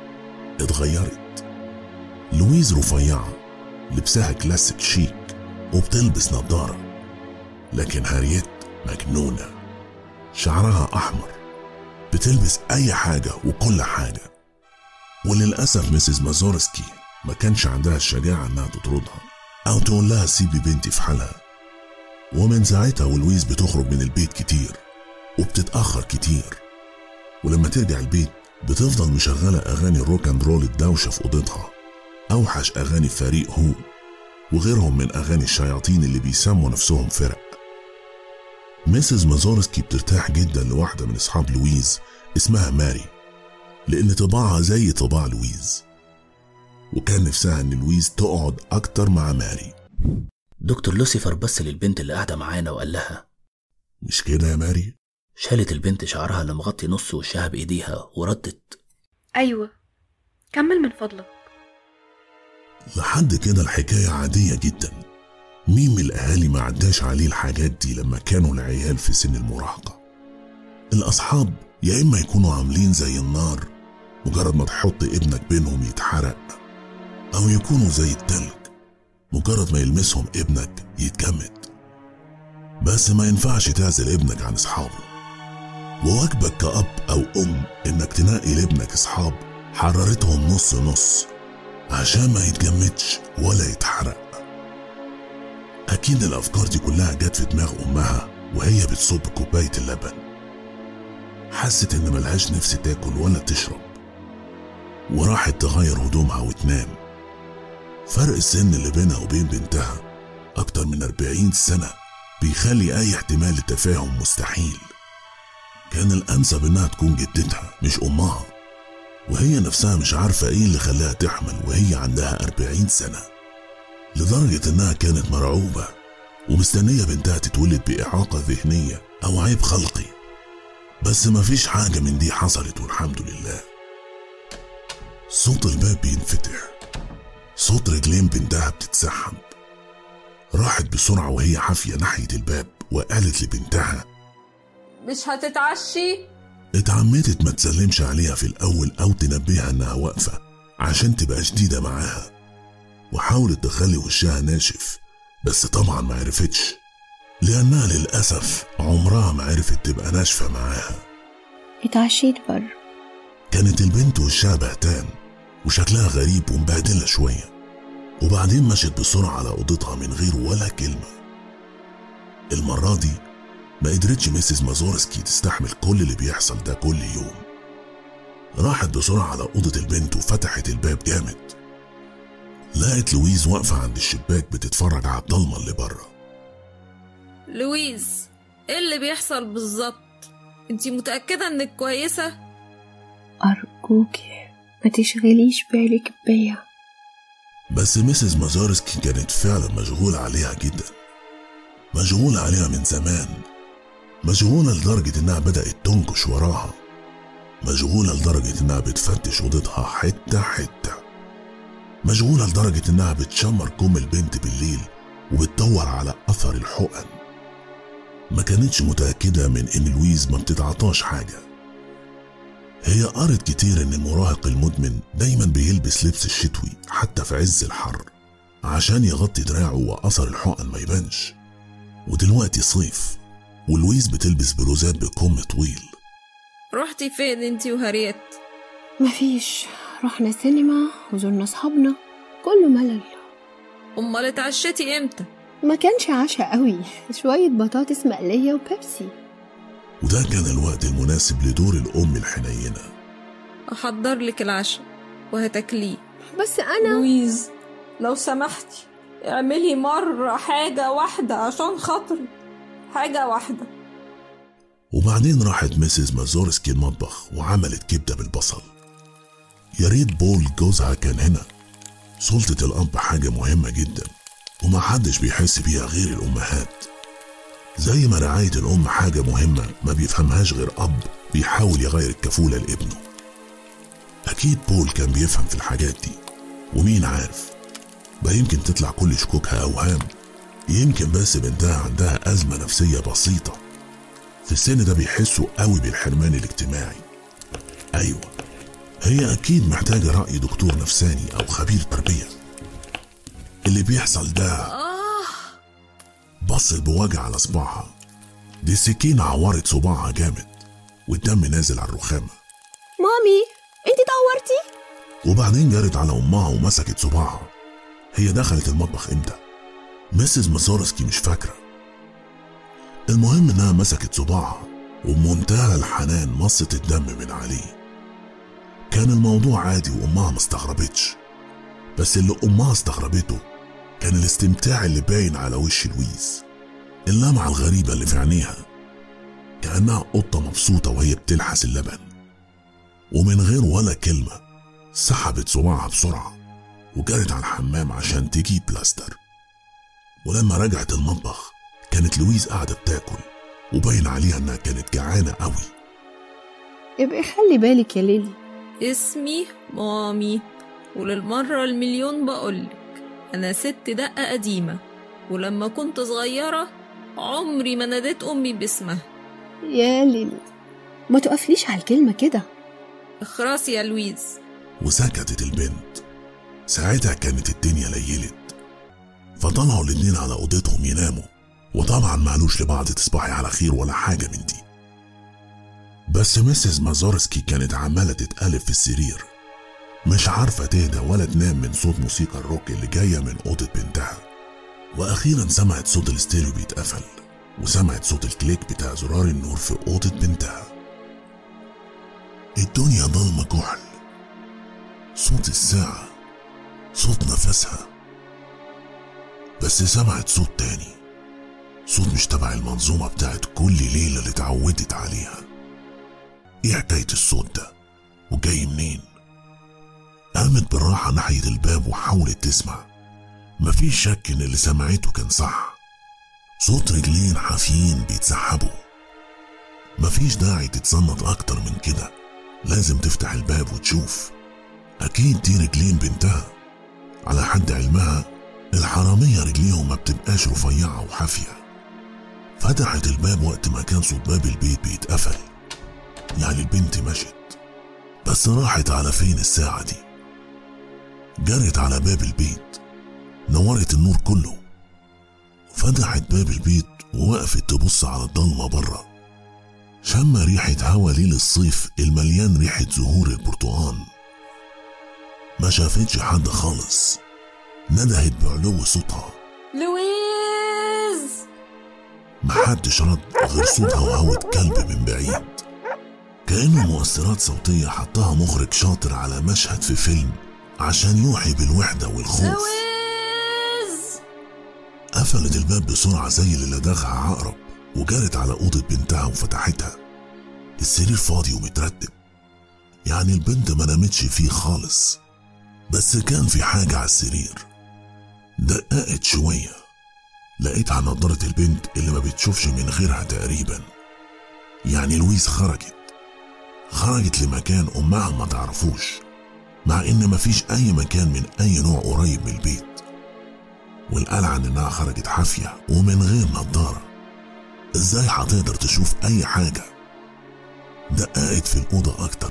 اتغيرت لويز رفيعة لبسها كلاسيك شيك وبتلبس نظارة لكن هاريت مجنونة شعرها أحمر بتلبس أي حاجة وكل حاجة وللأسف مسز مازورسكي ما كانش عندها الشجاعة إنها تطردها أو تقول لها سيبي بنتي في حالها ومن ساعتها ولويز بتخرج من البيت كتير وبتتأخر كتير ولما ترجع البيت بتفضل مشغلة أغاني الروك اند رول الدوشة في أوضتها أوحش أغاني فريق هو وغيرهم من أغاني الشياطين اللي بيسموا نفسهم فرق ميسيس مازورسكي بترتاح جدا لواحدة من أصحاب لويز اسمها ماري لأن طباعها زي طباع لويز وكان نفسها إن لويز تقعد أكتر مع ماري دكتور لوسيفر بص للبنت اللي قاعدة معانا وقال لها مش كده يا ماري؟ شالت البنت شعرها اللي مغطي نص وشها بإيديها وردت أيوة كمل من فضلك لحد كده الحكاية عادية جدا مين من الأهالي ما عداش عليه الحاجات دي لما كانوا العيال في سن المراهقة الأصحاب يا إما يكونوا عاملين زي النار مجرد ما تحط ابنك بينهم يتحرق أو يكونوا زي التلج مجرد ما يلمسهم ابنك يتجمد بس ما ينفعش تعزل ابنك عن أصحابه وواجبك كأب أو أم إنك تنقي لابنك أصحاب حرارتهم نص نص عشان ما يتجمدش ولا يتحرق أكيد الأفكار دي كلها جت في دماغ أمها وهي بتصب كوباية اللبن حست إن ملهاش نفس تاكل ولا تشرب وراحت تغير هدومها وتنام فرق السن اللي بينها وبين بنتها أكتر من 40 سنة بيخلي أي احتمال للتفاهم مستحيل كان الأنسب إنها تكون جدتها مش أمها وهي نفسها مش عارفة إيه اللي خلاها تحمل وهي عندها 40 سنة لدرجة إنها كانت مرعوبة ومستنية بنتها تتولد بإعاقة ذهنية أو عيب خلقي بس مفيش حاجة من دي حصلت والحمد لله صوت الباب بينفتح صوت رجلين بنتها بتتسحب راحت بسرعة وهي حافية ناحية الباب وقالت لبنتها مش هتتعشي اتعمدت ما تسلمش عليها في الأول أو تنبهها إنها واقفة عشان تبقى شديدة معاها وحاولت تخلي وشها ناشف بس طبعا ما عرفتش لأنها للأسف عمرها ما عرفت تبقى ناشفة معاها اتعشيت بره كانت البنت وشها بهتان وشكلها غريب ومبهدلة شوية وبعدين مشت بسرعة على أوضتها من غير ولا كلمة المرة دي ما قدرتش ميسيس مازورسكي تستحمل كل اللي بيحصل ده كل يوم راحت بسرعة على أوضة البنت وفتحت الباب جامد لقت لويز واقفة عند الشباك بتتفرج على الضلمة اللي بره لويز ايه اللي بيحصل بالظبط انتي متأكدة انك كويسة أرجوكي ما تشغليش بالك بيا بس ميسيس مازارسكي كانت فعلا مشغولة عليها جدا مشغولة عليها من زمان مشغولة لدرجة إنها بدأت تنكش وراها مشغولة لدرجة إنها بتفتش أوضتها حتة حتة مشغولة لدرجة إنها بتشمر كم البنت بالليل وبتدور على أثر الحقن ما كانتش متأكدة من إن لويز ما بتتعطاش حاجة هي قرت كتير إن المراهق المدمن دايما بيلبس لبس الشتوي حتى في عز الحر عشان يغطي دراعه وأثر الحقن ما يبانش ودلوقتي صيف ولويز بتلبس بلوزات بكم طويل رحتي فين انتي وهاريت مفيش رحنا سينما وزرنا صحابنا كله ملل امال اتعشيتي امتى ما كانش عشاء قوي شوية بطاطس مقلية وبيبسي وده كان الوقت المناسب لدور الأم الحنينة احضر لك العشاء وهتاكليه بس أنا لويز لو سمحتي اعملي مرة حاجة واحدة عشان خاطري حاجة واحدة وبعدين راحت ميسيس مازورسكي المطبخ وعملت كبدة بالبصل يا ريت بول جوزها كان هنا سلطة الأب حاجة مهمة جدا وما حدش بيحس بيها غير الأمهات زي ما رعاية الأم حاجة مهمة ما بيفهمهاش غير أب بيحاول يغير الكفولة لابنه أكيد بول كان بيفهم في الحاجات دي ومين عارف بقى يمكن تطلع كل شكوكها أوهام يمكن بس بنتها عندها أزمة نفسية بسيطة في السن ده بيحسوا قوي بالحرمان الاجتماعي أيوة هي أكيد محتاجة رأي دكتور نفساني أو خبير تربية اللي بيحصل ده بصت بوجع على صباعها دي السكينة عورت صباعها جامد والدم نازل على الرخامة مامي انت اتعورتي وبعدين جرت على أمها ومسكت صباعها هي دخلت المطبخ امتى ميسيس ماسورسكي مش فاكرة المهم انها مسكت صباعها وبمنتهى الحنان مصت الدم من عليه كان الموضوع عادي وامها ما استغربتش بس اللي امها استغربته كان الاستمتاع اللي باين على وش لويز اللمعة الغريبة اللي في عينيها كأنها قطة مبسوطة وهي بتلحس اللبن ومن غير ولا كلمة سحبت صباعها بسرعة وجرت على الحمام عشان تجيب بلاستر ولما رجعت المطبخ كانت لويز قاعدة بتاكل وباين عليها انها كانت جعانة قوي ابقي خلي بالك يا ليلي اسمي مامي وللمرة المليون بقولك أنا ست دقة قديمة ولما كنت صغيرة عمري ما ناديت أمي باسمها يا ليلي ما تقفليش على الكلمة كده اخرسي يا لويز وسكتت البنت ساعتها كانت الدنيا ليلت فطلعوا الاتنين على اوضتهم يناموا وطبعا ما قالوش لبعض تصبحي على خير ولا حاجة من دي بس ميسيس مازورسكي كانت عمالة تتقلب في السرير مش عارفة تهدى ولا تنام من صوت موسيقى الروك اللي جاية من أوضة بنتها وأخيرا سمعت صوت الاستيريو بيتقفل وسمعت صوت الكليك بتاع زرار النور في أوضة بنتها الدنيا ضلمة كحل صوت الساعة صوت نفسها بس سمعت صوت تاني صوت مش تبع المنظومة بتاعت كل ليلة اللي اتعودت عليها ايه حكاية الصوت ده وجاي منين قامت بالراحة ناحية الباب وحاولت تسمع مفيش شك ان اللي سمعته كان صح صوت رجلين حافيين بيتسحبوا مفيش داعي تتصنت أكتر من كده لازم تفتح الباب وتشوف أكيد دي رجلين بنتها على حد علمها الحرامية رجليهم ما بتبقاش رفيعة وحافية فتحت الباب وقت ما كان صوت باب البيت بيتقفل يعني البنت مشت بس راحت على فين الساعة دي جرت على باب البيت نورت النور كله فتحت باب البيت ووقفت تبص على الضلمة بره شم ريحة هوا ليل الصيف المليان ريحة زهور البرتقال ما شافتش حد خالص ندهت بعلو صوتها لويز محدش رد غير صوت هوهوة كلب من بعيد كأنه مؤثرات صوتية حطها مخرج شاطر على مشهد في فيلم عشان يوحي بالوحدة والخوف لويز قفلت الباب بسرعة زي اللي لدغها عقرب وجرت على أوضة بنتها وفتحتها السرير فاضي ومترتب يعني البنت ما نامتش فيه خالص بس كان في حاجة على السرير دققت شوية لقيتها نضارة البنت اللي ما بتشوفش من غيرها تقريبا يعني لويس خرجت خرجت لمكان أمها ما تعرفوش مع إن مفيش أي مكان من أي نوع قريب من البيت والقلعة إنها خرجت حافية ومن غير نضارة إزاي هتقدر تشوف أي حاجة دققت في الأوضة أكتر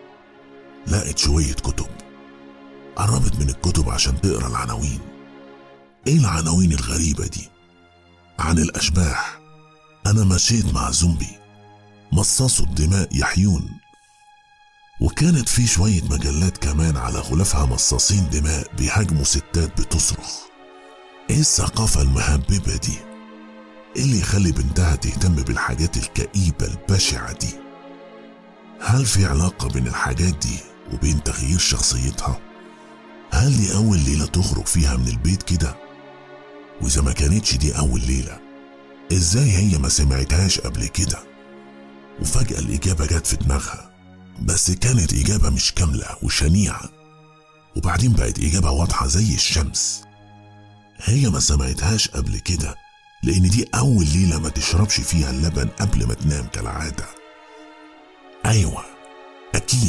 لقت شوية كتب قربت من الكتب عشان تقرا العناوين ايه العناوين الغريبة دي عن الأشباح أنا مشيت مع زومبي مصاصوا الدماء يحيون وكانت في شوية مجلات كمان على غلافها مصاصين دماء بيهاجموا ستات بتصرخ ايه الثقافة المهببة دي ايه اللي يخلي بنتها تهتم بالحاجات الكئيبة البشعة دي هل في علاقة بين الحاجات دي وبين تغيير شخصيتها هل دي أول ليلة تخرج فيها من البيت كده وإذا ما كانتش دي أول ليلة إزاي هي ما سمعتهاش قبل كده وفجأة الإجابة جت في دماغها بس كانت إجابة مش كاملة وشنيعة وبعدين بقت إجابة واضحة زي الشمس هي ما سمعتهاش قبل كده لأن دي أول ليلة ما تشربش فيها اللبن قبل ما تنام كالعادة أيوة أكيد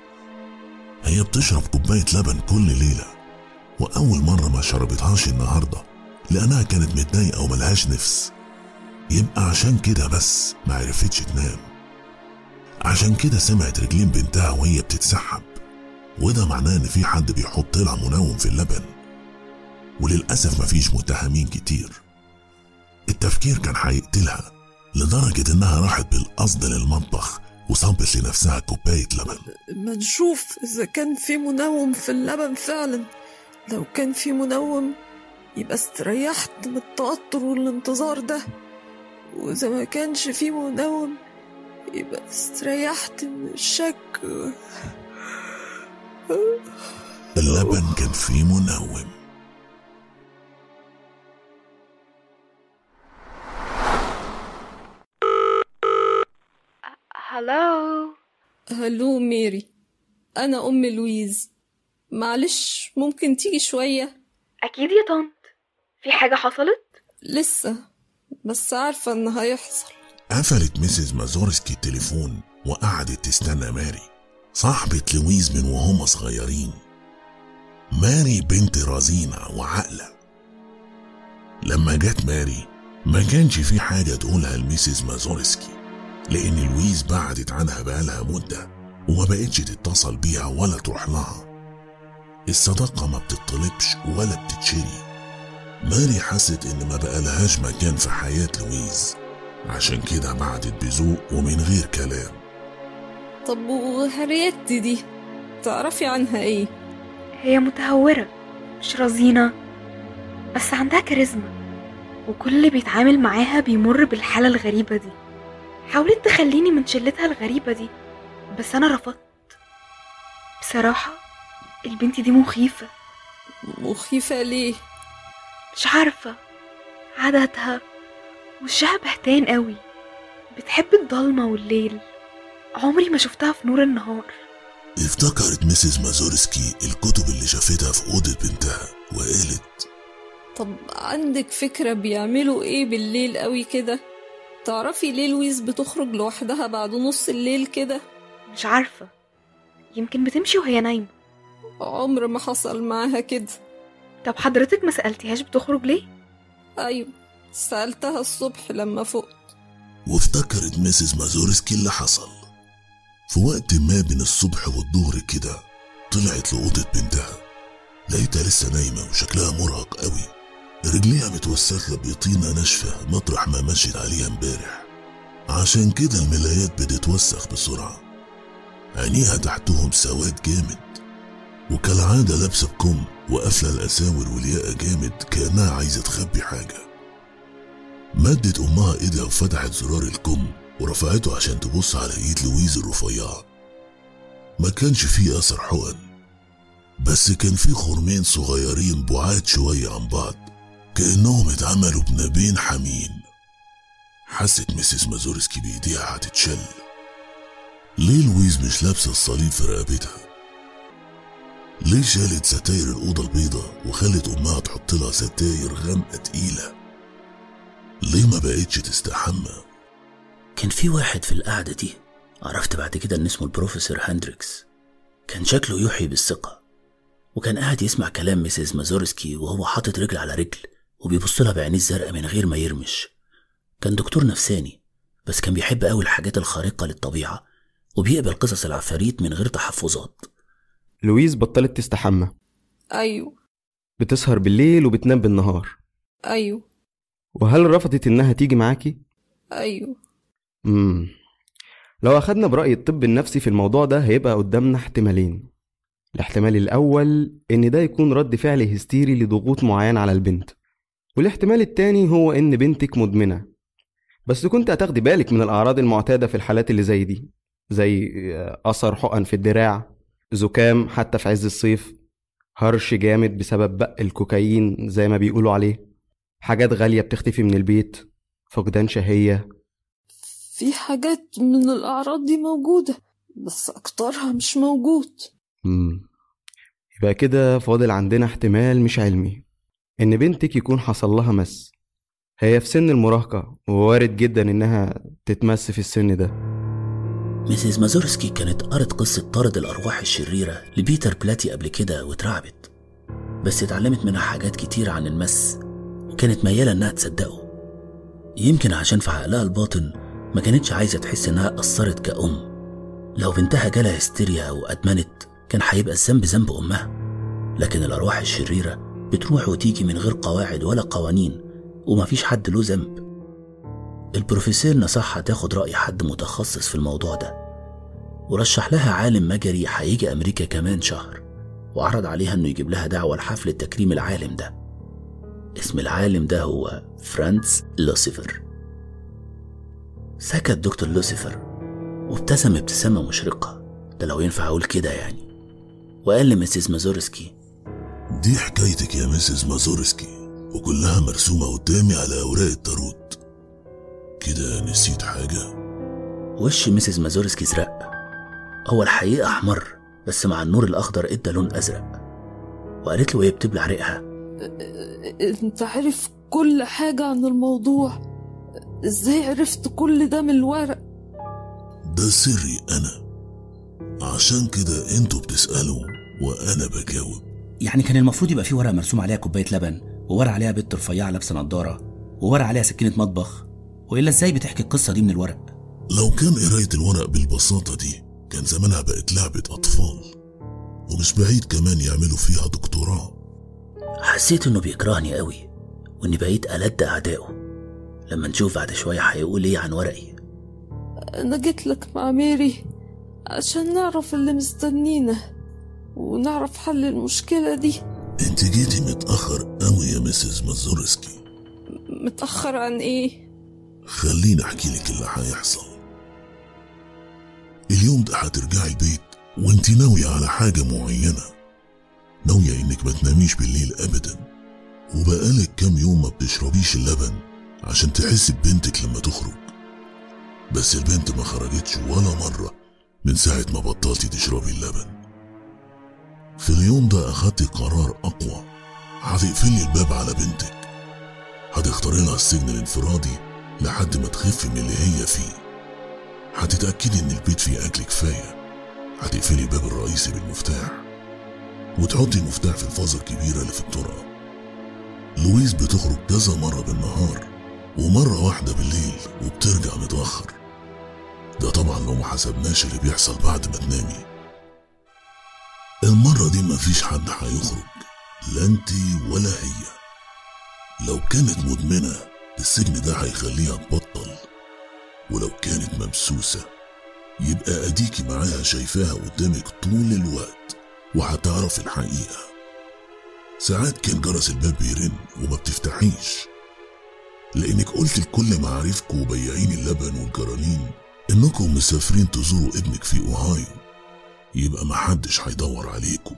هي بتشرب كوباية لبن كل ليلة وأول مرة ما شربتهاش النهاردة لأنها كانت متضايقة وملهاش نفس يبقى عشان كده بس ما عرفتش تنام عشان كده سمعت رجلين بنتها وهي بتتسحب وده معناه إن في حد بيحط لها منوم في اللبن وللأسف مفيش متهمين كتير التفكير كان هيقتلها لدرجة إنها راحت بالقصد للمطبخ وصبت لنفسها كوباية لبن ما نشوف إذا كان في منوم في اللبن فعلا لو كان في منوم يبقى استريحت من التوتر والانتظار ده وإذا ما كانش في منوم يبقى استريحت من الشك اللبن كان فيه منوم هلو هلو ميري أنا أم لويز معلش ممكن تيجي شوية اكيد يا طنط في حاجه حصلت لسه بس عارفة إن هيحصل قفلت ميسيس مازورسكي التليفون وقعدت تستنى ماري صاحبة لويز من وهم صغيرين ماري بنت رزينة وعاقلة لما جت ماري ما كانش في حاجة تقولها لميسيس مازورسكي لأن لويز بعدت عنها بقالها مدة وما بقتش تتصل بيها ولا تروح لها الصداقة ما بتطلبش ولا بتتشري ماري حست إن ما بقالهاش مكان في حياة لويز عشان كده بعدت بذوق ومن غير كلام طب وهريت دي تعرفي عنها ايه هي متهوره مش رزينه بس عندها كاريزما وكل اللي بيتعامل معاها بيمر بالحاله الغريبه دي حاولت تخليني من شلتها الغريبه دي بس انا رفضت بصراحه البنت دي مخيفه مخيفة ليه مش عارفة عاداتها وشها بهتان قوي بتحب الضلمة والليل عمري ما شفتها في نور النهار افتكرت ميسيس مازورسكي الكتب اللي شافتها في أوضة بنتها وقالت طب عندك فكرة بيعملوا ايه بالليل قوي كده تعرفي ليه لويز بتخرج لوحدها بعد نص الليل كده مش عارفة يمكن بتمشي وهي نايمة عمر ما حصل معاها كده طب حضرتك ما سألتيهاش بتخرج ليه؟ أيوة سألتها الصبح لما فقت وافتكرت ميسيس مازورسكي اللي حصل في وقت ما بين الصبح والظهر كده طلعت لأوضة بنتها لقيتها لسه نايمة وشكلها مرهق قوي رجليها متوسخة بطينة ناشفة مطرح ما مشيت عليها امبارح عشان كده الملايات بتتوسخ بسرعة عينيها تحتهم سواد جامد وكالعادة لابسة بكم وقافلة الأساور والياقة جامد كأنها عايزة تخبي حاجة مدت أمها إيدها وفتحت زرار الكم ورفعته عشان تبص على إيد لويز الرفيعة ما كانش فيه أثر حقن بس كان فيه خرمين صغيرين بعاد شوية عن بعض كأنهم اتعملوا بنابين حامين حست ميسيس مازورسكي بإيديها هتتشل ليه لويز مش لابسة الصليب في رقبتها ليه شالت ستاير الأوضة البيضة وخلت أمها تحط لها ستاير غامقة تقيلة ليه ما بقتش تستحمى كان في واحد في القعدة دي عرفت بعد كده إن اسمه البروفيسور هندريكس كان شكله يوحي بالثقة وكان قاعد يسمع كلام ميسيس مازورسكي وهو حاطط رجل على رجل وبيبص لها بعينيه الزرقاء من غير ما يرمش كان دكتور نفساني بس كان بيحب قوي الحاجات الخارقة للطبيعة وبيقبل قصص العفاريت من غير تحفظات لويز بطلت تستحمى أيوة بتسهر بالليل وبتنام بالنهار أيوة وهل رفضت إنها تيجي معاكي؟ أيوة مم. لو أخدنا برأي الطب النفسي في الموضوع ده هيبقى قدامنا احتمالين الاحتمال الأول إن ده يكون رد فعل هستيري لضغوط معين على البنت والاحتمال التاني هو إن بنتك مدمنة بس كنت هتاخدي بالك من الأعراض المعتادة في الحالات اللي زي دي زي أثر حقن في الدراع زكام حتى في عز الصيف هرش جامد بسبب بق الكوكايين زي ما بيقولوا عليه حاجات غالية بتختفي من البيت فقدان شهية في حاجات من الأعراض دي موجودة بس أكترها مش موجود مم. يبقى كده فاضل عندنا احتمال مش علمي إن بنتك يكون حصل لها مس هي في سن المراهقة ووارد جدا إنها تتمس في السن ده ميسيس مازورسكي كانت قرت قصة طرد الأرواح الشريرة لبيتر بلاتي قبل كده واترعبت بس اتعلمت منها حاجات كتير عن المس وكانت ميالة إنها تصدقه يمكن عشان في عقلها الباطن ما كانتش عايزة تحس إنها أثرت كأم لو بنتها جالها هستيريا أو أدمنت كان هيبقى الذنب ذنب أمها لكن الأرواح الشريرة بتروح وتيجي من غير قواعد ولا قوانين ومفيش حد له ذنب البروفيسور نصحها تاخد رأي حد متخصص في الموضوع ده ورشح لها عالم مجري هيجي أمريكا كمان شهر وعرض عليها إنه يجيب لها دعوة لحفلة تكريم العالم ده اسم العالم ده هو فرانس لوسيفر سكت دكتور لوسيفر وابتسم ابتسامة مشرقة ده لو ينفع أقول كده يعني وقال لمسيس مازورسكي دي حكايتك يا مسز مازورسكي وكلها مرسومة قدامي على أوراق التاروت كده نسيت حاجة وش مسز مازورسكي زرق هو الحقيقة أحمر بس مع النور الأخضر إدى لون أزرق وقالت له وهي بتبلع ريقها انت عارف كل حاجة عن الموضوع ازاي عرفت كل ده من الورق ده سري أنا عشان كده انتوا بتسألوا وأنا بجاوب يعني كان المفروض يبقى في ورقة مرسوم عليها كوباية لبن وورقة عليها بنت رفيعة لابسة نضارة وورقة عليها سكينة مطبخ وإلا إزاي بتحكي القصة دي من الورق لو كان قراية الورق بالبساطة دي كان زمانها بقت لعبة أطفال ومش بعيد كمان يعملوا فيها دكتوراه حسيت إنه بيكرهني قوي وإني بقيت ألد أعدائه لما نشوف بعد شوية هيقول إيه عن ورقي انا جيت لك مع ميري عشان نعرف اللي مستنينا ونعرف حل المشكلة دي انت جيتي متأخر قوي يا مسز مازورسكي متأخر عن ايه خليني احكي لك اللي هيحصل اليوم ده هترجعي البيت وانت ناوية على حاجة معينة ناوية انك ما تناميش بالليل ابدا وبقالك كام يوم ما بتشربيش اللبن عشان تحسي ببنتك لما تخرج بس البنت ما خرجتش ولا مرة من ساعة ما بطلتي تشربي اللبن في اليوم ده أخدتي قرار أقوى هتقفلي الباب على بنتك هتختاري لها السجن الانفرادي لحد ما تخف من اللي هي فيه هتتأكدي إن البيت فيه أكل كفاية هتقفلي الباب الرئيسي بالمفتاح وتحطي المفتاح في الفازة الكبيرة اللي في الطرقة لويس بتخرج كذا مرة بالنهار ومرة واحدة بالليل وبترجع متأخر ده طبعا لو ما حسبناش اللي بيحصل بعد ما تنامي المرة دي مفيش حد هيخرج لا انتي ولا هي لو كانت مدمنة السجن ده هيخليها تبطل ولو كانت ممسوسة يبقى أديكي معاها شايفاها قدامك طول الوقت وهتعرف الحقيقة ساعات كان جرس الباب بيرن وما بتفتحيش لأنك قلت لكل معارفكم وبياعين اللبن والجرانين إنكم مسافرين تزوروا ابنك في أوهايو يبقى محدش هيدور عليكم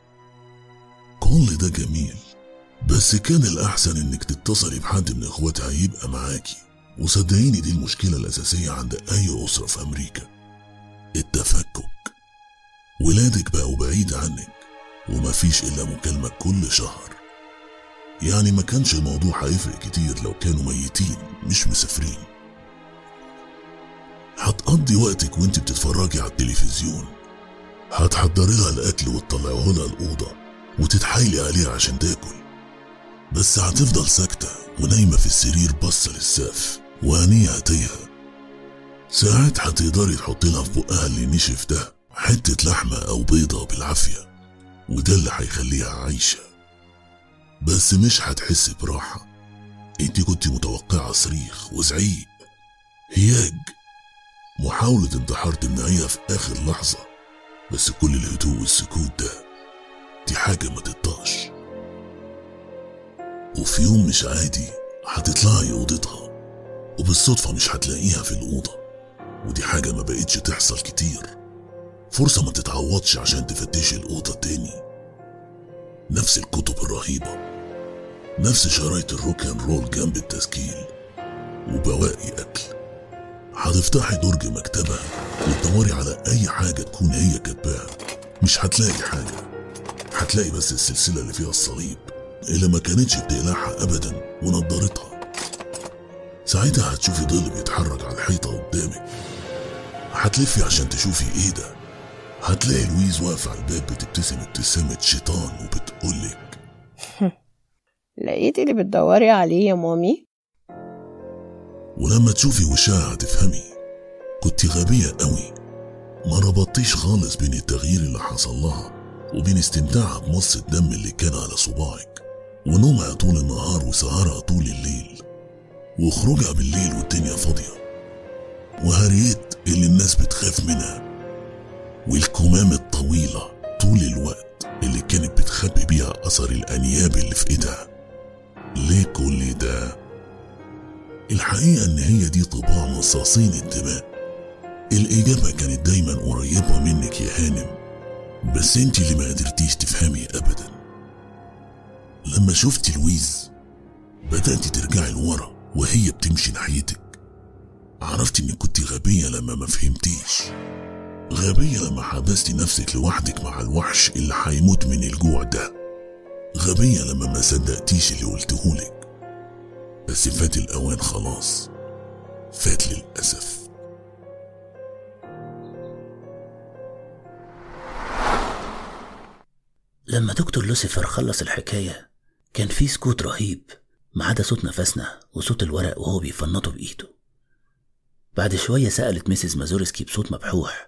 كل ده جميل بس كان الأحسن إنك تتصلي بحد من إخواتها يبقى معاكي وصدقيني دي المشكلة الأساسية عند أي أسرة في أمريكا التفكك ولادك بقوا بعيد عنك ومفيش إلا مكالمة كل شهر يعني ما كانش الموضوع هيفرق كتير لو كانوا ميتين مش مسافرين هتقضي وقتك وانت بتتفرجي على التلفزيون هتحضري لها الأكل وتطلعيه لها الأوضة وتتحايلي عليها عشان تاكل بس هتفضل ساكتة ونايمة في السرير باصة للسقف وعينيها تايهة ساعات هتقدري تحطي لها في بقها اللي نشف ده حتة لحمة أو بيضة بالعافية وده اللي هيخليها عايشة بس مش هتحس براحة انت كنت متوقعة صريخ وزعيق هياج محاولة انتحار تمنعيها في آخر لحظة بس كل الهدوء والسكوت ده دي حاجة ما تطاش وفي يوم مش عادي هتطلعي أوضتها وبالصدفة مش هتلاقيها في الأوضة ودي حاجة ما بقتش تحصل كتير فرصة ما تتعوضش عشان تفتشي الأوضة تاني نفس الكتب الرهيبة نفس شرايط الروك اند رول جنب التسجيل وبواقي أكل هتفتحي درج مكتبها وتدوري على أي حاجة تكون هي كاتباها مش هتلاقي حاجة هتلاقي بس السلسلة اللي فيها الصليب اللي ما كانتش بتقلعها أبدا ونضارتها ساعتها هتشوفي ظل بيتحرك على الحيطة قدامك هتلفي عشان تشوفي ايه ده هتلاقي لويز واقفة على الباب بتبتسم ابتسامة شيطان وبتقولك لقيتي اللي بتدوري عليه يا مامي ولما تشوفي وشها هتفهمي كنت غبية قوي ما ربطتيش خالص بين التغيير اللي حصل لها وبين استمتاعها بمص الدم اللي كان على صباعك ونومها طول النهار وسهرها طول الليل وخروجها بالليل والدنيا فاضية وهريت اللي الناس بتخاف منها والكمام الطويلة طول الوقت اللي كانت بتخبي بيها أثر الأنياب اللي في إيدها ليه كل ده؟ الحقيقة إن هي دي طباع مصاصين الدماء الإجابة كانت دايما قريبة منك يا هانم بس انت اللي ما قدرتيش تفهمي أبدا لما شفت لويز بدأت ترجعي لورا وهي بتمشي ناحيتك عرفت انك كنت غبية لما ما فهمتيش غبية لما حبستي نفسك لوحدك مع الوحش اللي هيموت من الجوع ده غبية لما ما صدقتيش اللي قلتهولك بس فات الأوان خلاص فات للأسف لما دكتور لوسيفر خلص الحكاية كان في سكوت رهيب ما عدا صوت نفسنا وصوت الورق وهو بيفنطه بإيده بعد شوية سألت ميسيس مازورسكي بصوت مبحوح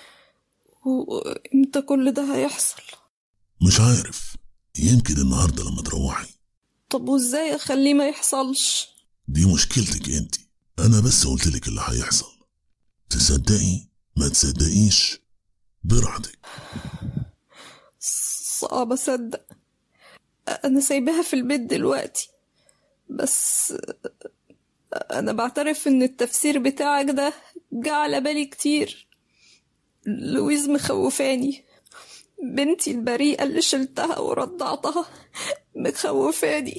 وامتى كل ده هيحصل مش عارف يمكن النهاردة لما تروحي طب وازاي اخليه ما يحصلش دي مشكلتك انت انا بس قلتلك اللي هيحصل تصدقي ما تصدقيش براحتك صعب اصدق انا سايباها في البيت دلوقتي بس انا بعترف ان التفسير بتاعك ده جه على بالي كتير لويز مخوفاني بنتي البريئة اللي شلتها ورضعتها مخوفاني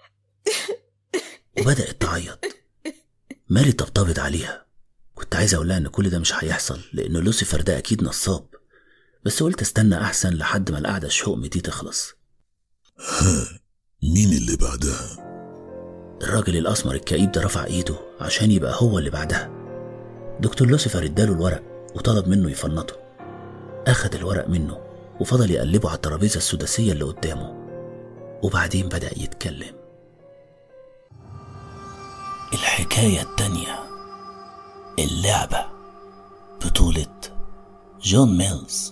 وبدأت تعيط ماري طبطبت عليها كنت عايز أقول لها إن كل ده مش هيحصل لأن لوسيفر ده أكيد نصاب بس قلت استنى أحسن لحد ما القعدة الشؤم دي تخلص ها مين اللي بعدها؟ الراجل الراجل الأسمر الكئيب ده رفع إيده عشان يبقى هو اللي بعدها دكتور لوسيفر اداله الورق وطلب منه يفنطه أخد الورق منه وفضل يقلبه على الترابيزة السداسية اللي قدامه وبعدين بدأ يتكلم الحكاية التانية اللعبة بطولة جون ميلز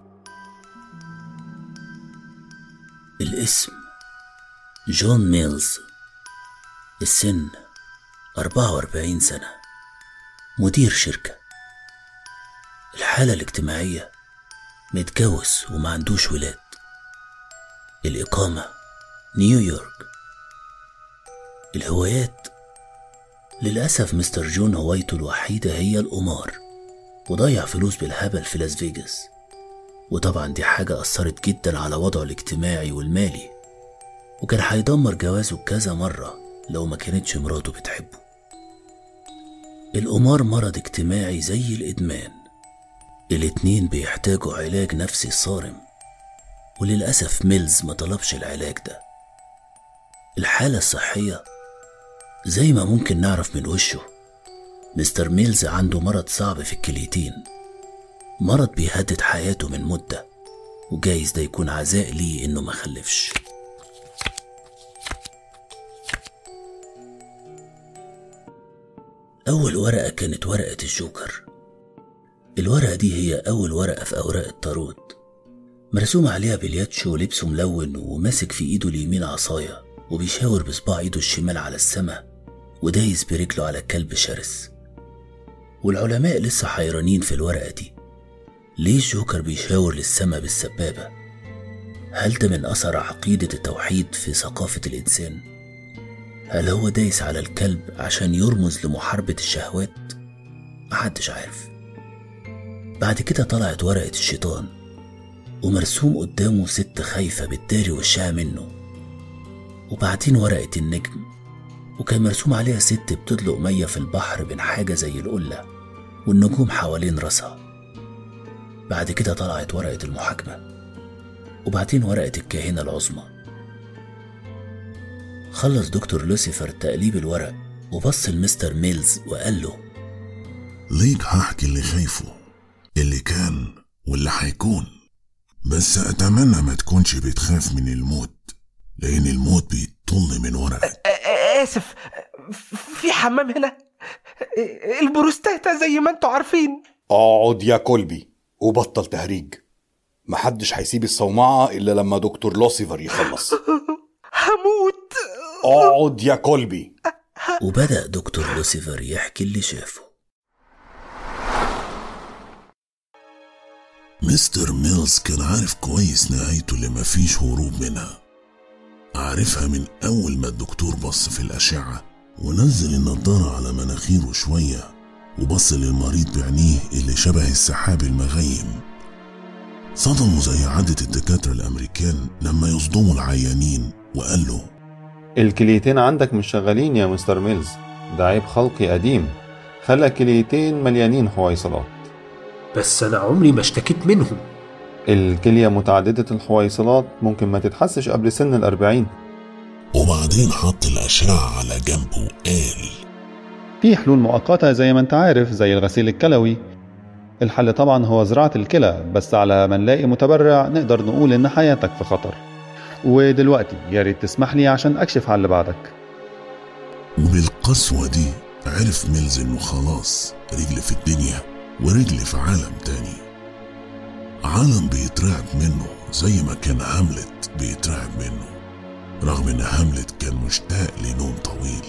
الاسم جون ميلز السن 44 سنة مدير شركة الحالة الاجتماعية متجوز وما عندوش ولاد الإقامة نيويورك الهوايات للأسف مستر جون هوايته الوحيدة هي القمار وضيع فلوس بالهبل في لاس فيجاس وطبعا دي حاجة أثرت جدا على وضعه الاجتماعي والمالي وكان هيدمر جوازه كذا مرة لو ما كانتش مراته بتحبه القمار مرض اجتماعي زي الإدمان الاتنين بيحتاجوا علاج نفسي صارم وللأسف ميلز ما طلبش العلاج ده الحالة الصحية زي ما ممكن نعرف من وشه مستر ميلز عنده مرض صعب في الكليتين مرض بيهدد حياته من مدة وجايز ده يكون عزاء ليه إنه ما خلفش أول ورقة كانت ورقة الجوكر الورقة دي هي أول ورقة في أوراق الطاروت مرسوم عليها بلياتشو ولبسه ملون وماسك في إيده اليمين عصاية وبيشاور بصباع إيده الشمال على السما ودايس برجله على كلب شرس والعلماء لسه حيرانين في الورقة دي ليه الجوكر بيشاور للسما بالسبابة هل ده من أثر عقيدة التوحيد في ثقافة الإنسان؟ هل هو دايس على الكلب عشان يرمز لمحاربة الشهوات؟ محدش عارف بعد كده طلعت ورقة الشيطان ومرسوم قدامه ست خايفة بتداري وشها منه وبعدين ورقة النجم وكان مرسوم عليها ست بتطلق مية في البحر بين حاجة زي القلة والنجوم حوالين راسها بعد كده طلعت ورقة المحاكمة وبعدين ورقة الكاهنة العظمى خلص دكتور لوسيفر تقليب الورق وبص لمستر ميلز وقال له ليك هحكي اللي خايفه اللي كان واللي هيكون بس أتمنى ما تكونش بتخاف من الموت لأن الموت بيطل من ورقك آسف في حمام هنا البروستاتا زي ما انتوا عارفين اقعد يا كولبي وبطل تهريج محدش هيسيب الصومعة إلا لما دكتور لوسيفر يخلص هموت اقعد يا كولبي وبدأ دكتور لوسيفر يحكي اللي شافه مستر ميلز كان عارف كويس نهايته اللي مفيش هروب منها عارفها من أول ما الدكتور بص في الأشعة ونزل النضارة على مناخيره شوية وبص للمريض بعينيه اللي شبه السحاب المغيم صدمه زي عادة الدكاترة الأمريكان لما يصدموا العيانين وقال له الكليتين عندك مش شغالين يا مستر ميلز ده عيب خلقي قديم خلى الكليتين مليانين حويصلات بس أنا عمري ما اشتكيت منهم الكلية متعددة الحويصلات ممكن ما تتحسش قبل سن الأربعين وبعدين حط الأشعة على جنبه وقال في حلول مؤقتة زي ما انت عارف زي الغسيل الكلوي الحل طبعا هو زراعة الكلى بس على ما نلاقي متبرع نقدر نقول إن حياتك في خطر ودلوقتي يا ريت تسمح لي عشان أكشف على اللي بعدك وبالقسوة دي عرف ميلز إنه خلاص رجل في الدنيا ورجل في عالم تاني عالم بيترعب منه زي ما كان هاملت بيترعب منه رغم ان هاملت كان مشتاق لنوم طويل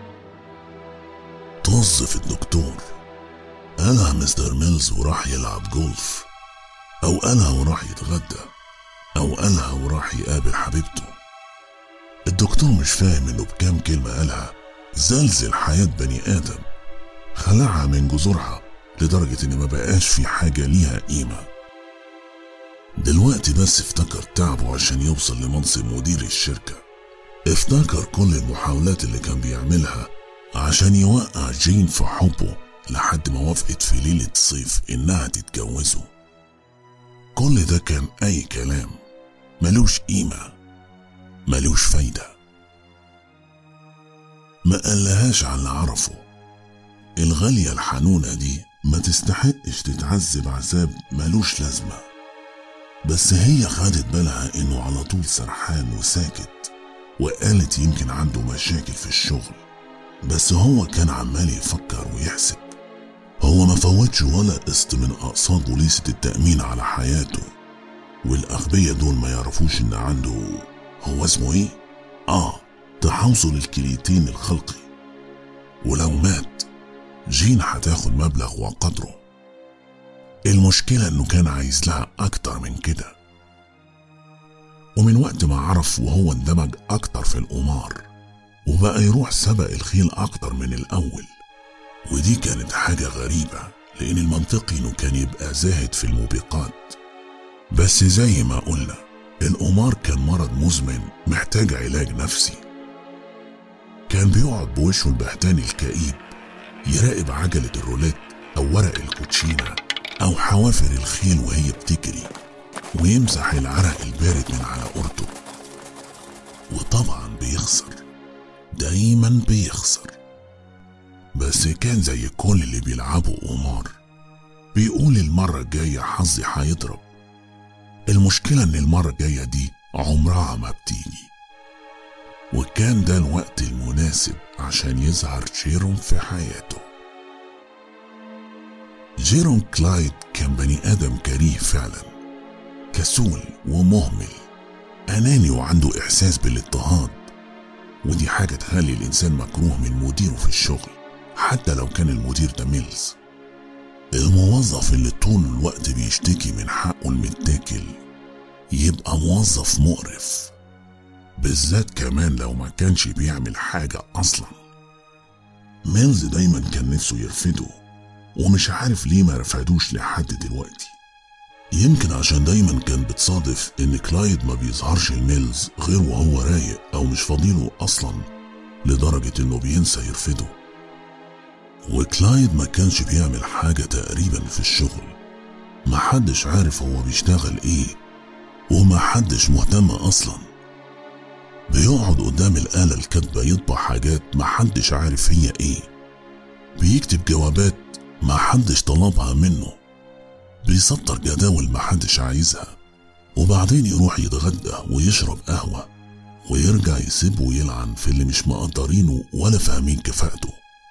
طز في الدكتور قالها مستر ميلز وراح يلعب جولف او قالها وراح يتغدى او قالها وراح يقابل حبيبته الدكتور مش فاهم انه بكام كلمة قالها زلزل حياة بني ادم خلعها من جذورها لدرجة ان ما بقاش في حاجة ليها قيمة دلوقتي بس افتكر تعبه عشان يوصل لمنصب مدير الشركة افتكر كل المحاولات اللي كان بيعملها عشان يوقع جين في حبه لحد ما وافقت في ليلة صيف إنها تتجوزه كل ده كان أي كلام ملوش قيمة ملوش فايدة ما قالهاش على اللي عرفه الغالية الحنونة دي ما تستحقش تتعذب عذاب ملوش لازمة بس هي خدت بالها انه على طول سرحان وساكت وقالت يمكن عنده مشاكل في الشغل بس هو كان عمال يفكر ويحسب هو ما فوتش ولا قسط من اقساط بوليسة التأمين على حياته والأغبياء دول ما يعرفوش إن عنده هو اسمه إيه؟ آه تحوصل الكليتين الخلقي ولو مات جين هتاخد مبلغ وقدره المشكلة إنه كان عايز لها أكتر من كده ومن وقت ما عرف وهو اندمج أكتر في القمار وبقى يروح سبق الخيل أكتر من الأول ودي كانت حاجة غريبة لأن المنطقي إنه كان يبقى زاهد في الموبقات بس زي ما قلنا القمار كان مرض مزمن محتاج علاج نفسي كان بيقعد بوشه البهتان الكئيب يراقب عجلة الرولات أو ورق الكوتشينة أو حوافر الخيل وهي بتجري ويمسح العرق البارد من على قرطه وطبعا بيخسر دايما بيخسر بس كان زي كل اللي بيلعبوا قمار بيقول المرة الجاية حظي هيضرب المشكلة إن المرة الجاية دي عمرها ما بتيجي وكان ده الوقت المناسب عشان يظهر جيروم في حياته جيروم كلايد كان بني آدم كريه فعلا كسول ومهمل أناني وعنده إحساس بالاضطهاد ودي حاجة تخلي الإنسان مكروه من مديره في الشغل حتى لو كان المدير ده ميلز الموظف اللي طول الوقت بيشتكي من حقه المتاكل يبقى موظف مقرف بالذات كمان لو ما كانش بيعمل حاجة أصلا ميلز دايما كان نفسه يرفده ومش عارف ليه ما رفدوش لحد دلوقتي يمكن عشان دايما كان بتصادف ان كلايد ما بيظهرش الميلز غير وهو رايق او مش فاضيله اصلا لدرجة انه بينسى يرفده وكلايد ما كانش بيعمل حاجة تقريبا في الشغل محدش عارف هو بيشتغل ايه ومحدش مهتم اصلا بيقعد قدام الآلة الكاتبة يطبع حاجات محدش عارف هي ايه بيكتب جوابات محدش طلبها منه بيسطر جداول محدش عايزها وبعدين يروح يتغدى ويشرب قهوة ويرجع يسيب ويلعن في اللي مش مقدرينه ولا فاهمين كفاءته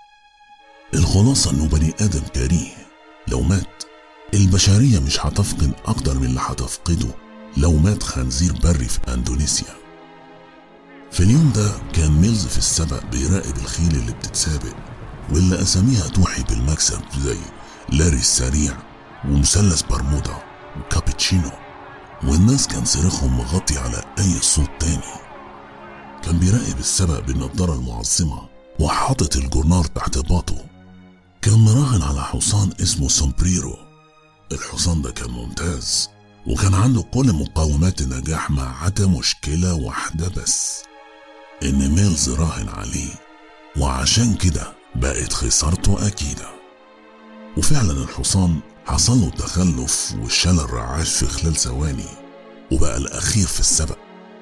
الخلاصة انه بني ادم كريه لو مات البشرية مش هتفقد اكتر من اللي هتفقده لو مات خنزير بري في اندونيسيا في اليوم ده كان ميلز في السبق بيراقب الخيل اللي بتتسابق واللي اساميها توحي بالمكسب زي لاري السريع ومثلث برمودا وكابتشينو والناس كان صريخهم مغطي على اي صوت تاني كان بيراقب السبق بالنضارة المعظمة وحاطط الجرنار تحت باطه كان مراهن على حصان اسمه سومبريرو الحصان ده كان ممتاز وكان عنده كل مقومات النجاح ما عدا مشكلة واحدة بس إن ميلز راهن عليه وعشان كده بقت خسارته أكيدة وفعلا الحصان حصل له تخلف وشال الرعاش في خلال ثواني وبقى الأخير في السبق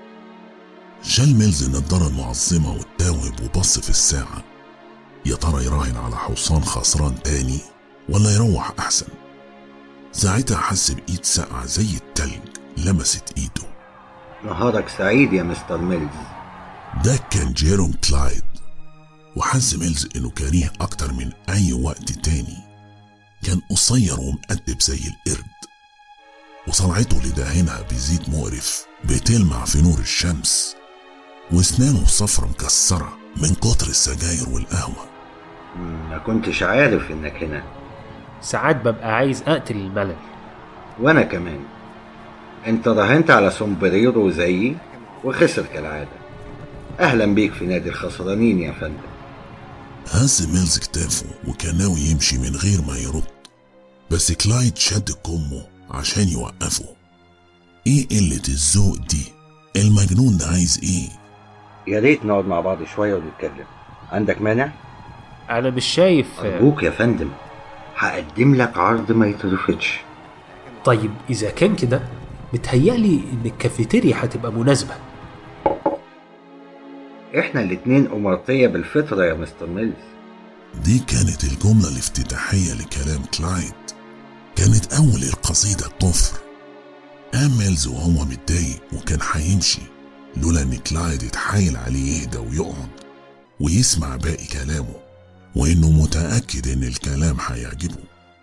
شال ميلز النضارة المعظمة والتاوب وبص في الساعة يا ترى يراهن على حصان خسران تاني ولا يروح أحسن ساعتها حس بإيد ساقعة زي التلج لمست إيده نهارك سعيد يا مستر ميلز ده كان جيروم كلايد وحس ميلز إنه كريه أكتر من أي وقت تاني كان قصير ومقدب زي القرد وصنعته لدهنها بزيت مقرف بتلمع في نور الشمس واسنانه الصفرة مكسرة من كتر السجاير والقهوة ما كنتش عارف انك هنا ساعات ببقى عايز اقتل الملل وانا كمان انت راهنت على سومبريرو زيي وخسر كالعادة اهلا بيك في نادي الخسرانين يا فندم هز ميلز كتافه وكان ناوي يمشي من غير ما يرد بس كلايد شد كمه عشان يوقفه ايه قلة الذوق دي المجنون ده عايز ايه يا ريت نقعد مع بعض شوية ونتكلم عندك مانع؟ انا مش شايف أرجوك يا فندم هقدم لك عرض ما يترفضش طيب اذا كان كده متهيألي ان الكافيتيريا هتبقى مناسبة احنا الاتنين أمرطية بالفطرة يا مستر ميلز دي كانت الجملة الافتتاحية لكلام كلايد كانت أول القصيدة الطفر قام ميلز وهو متضايق وكان هيمشي لولا إن كلايد اتحايل عليه يهدى ويقعد ويسمع باقي كلامه وإنه متأكد إن الكلام هيعجبه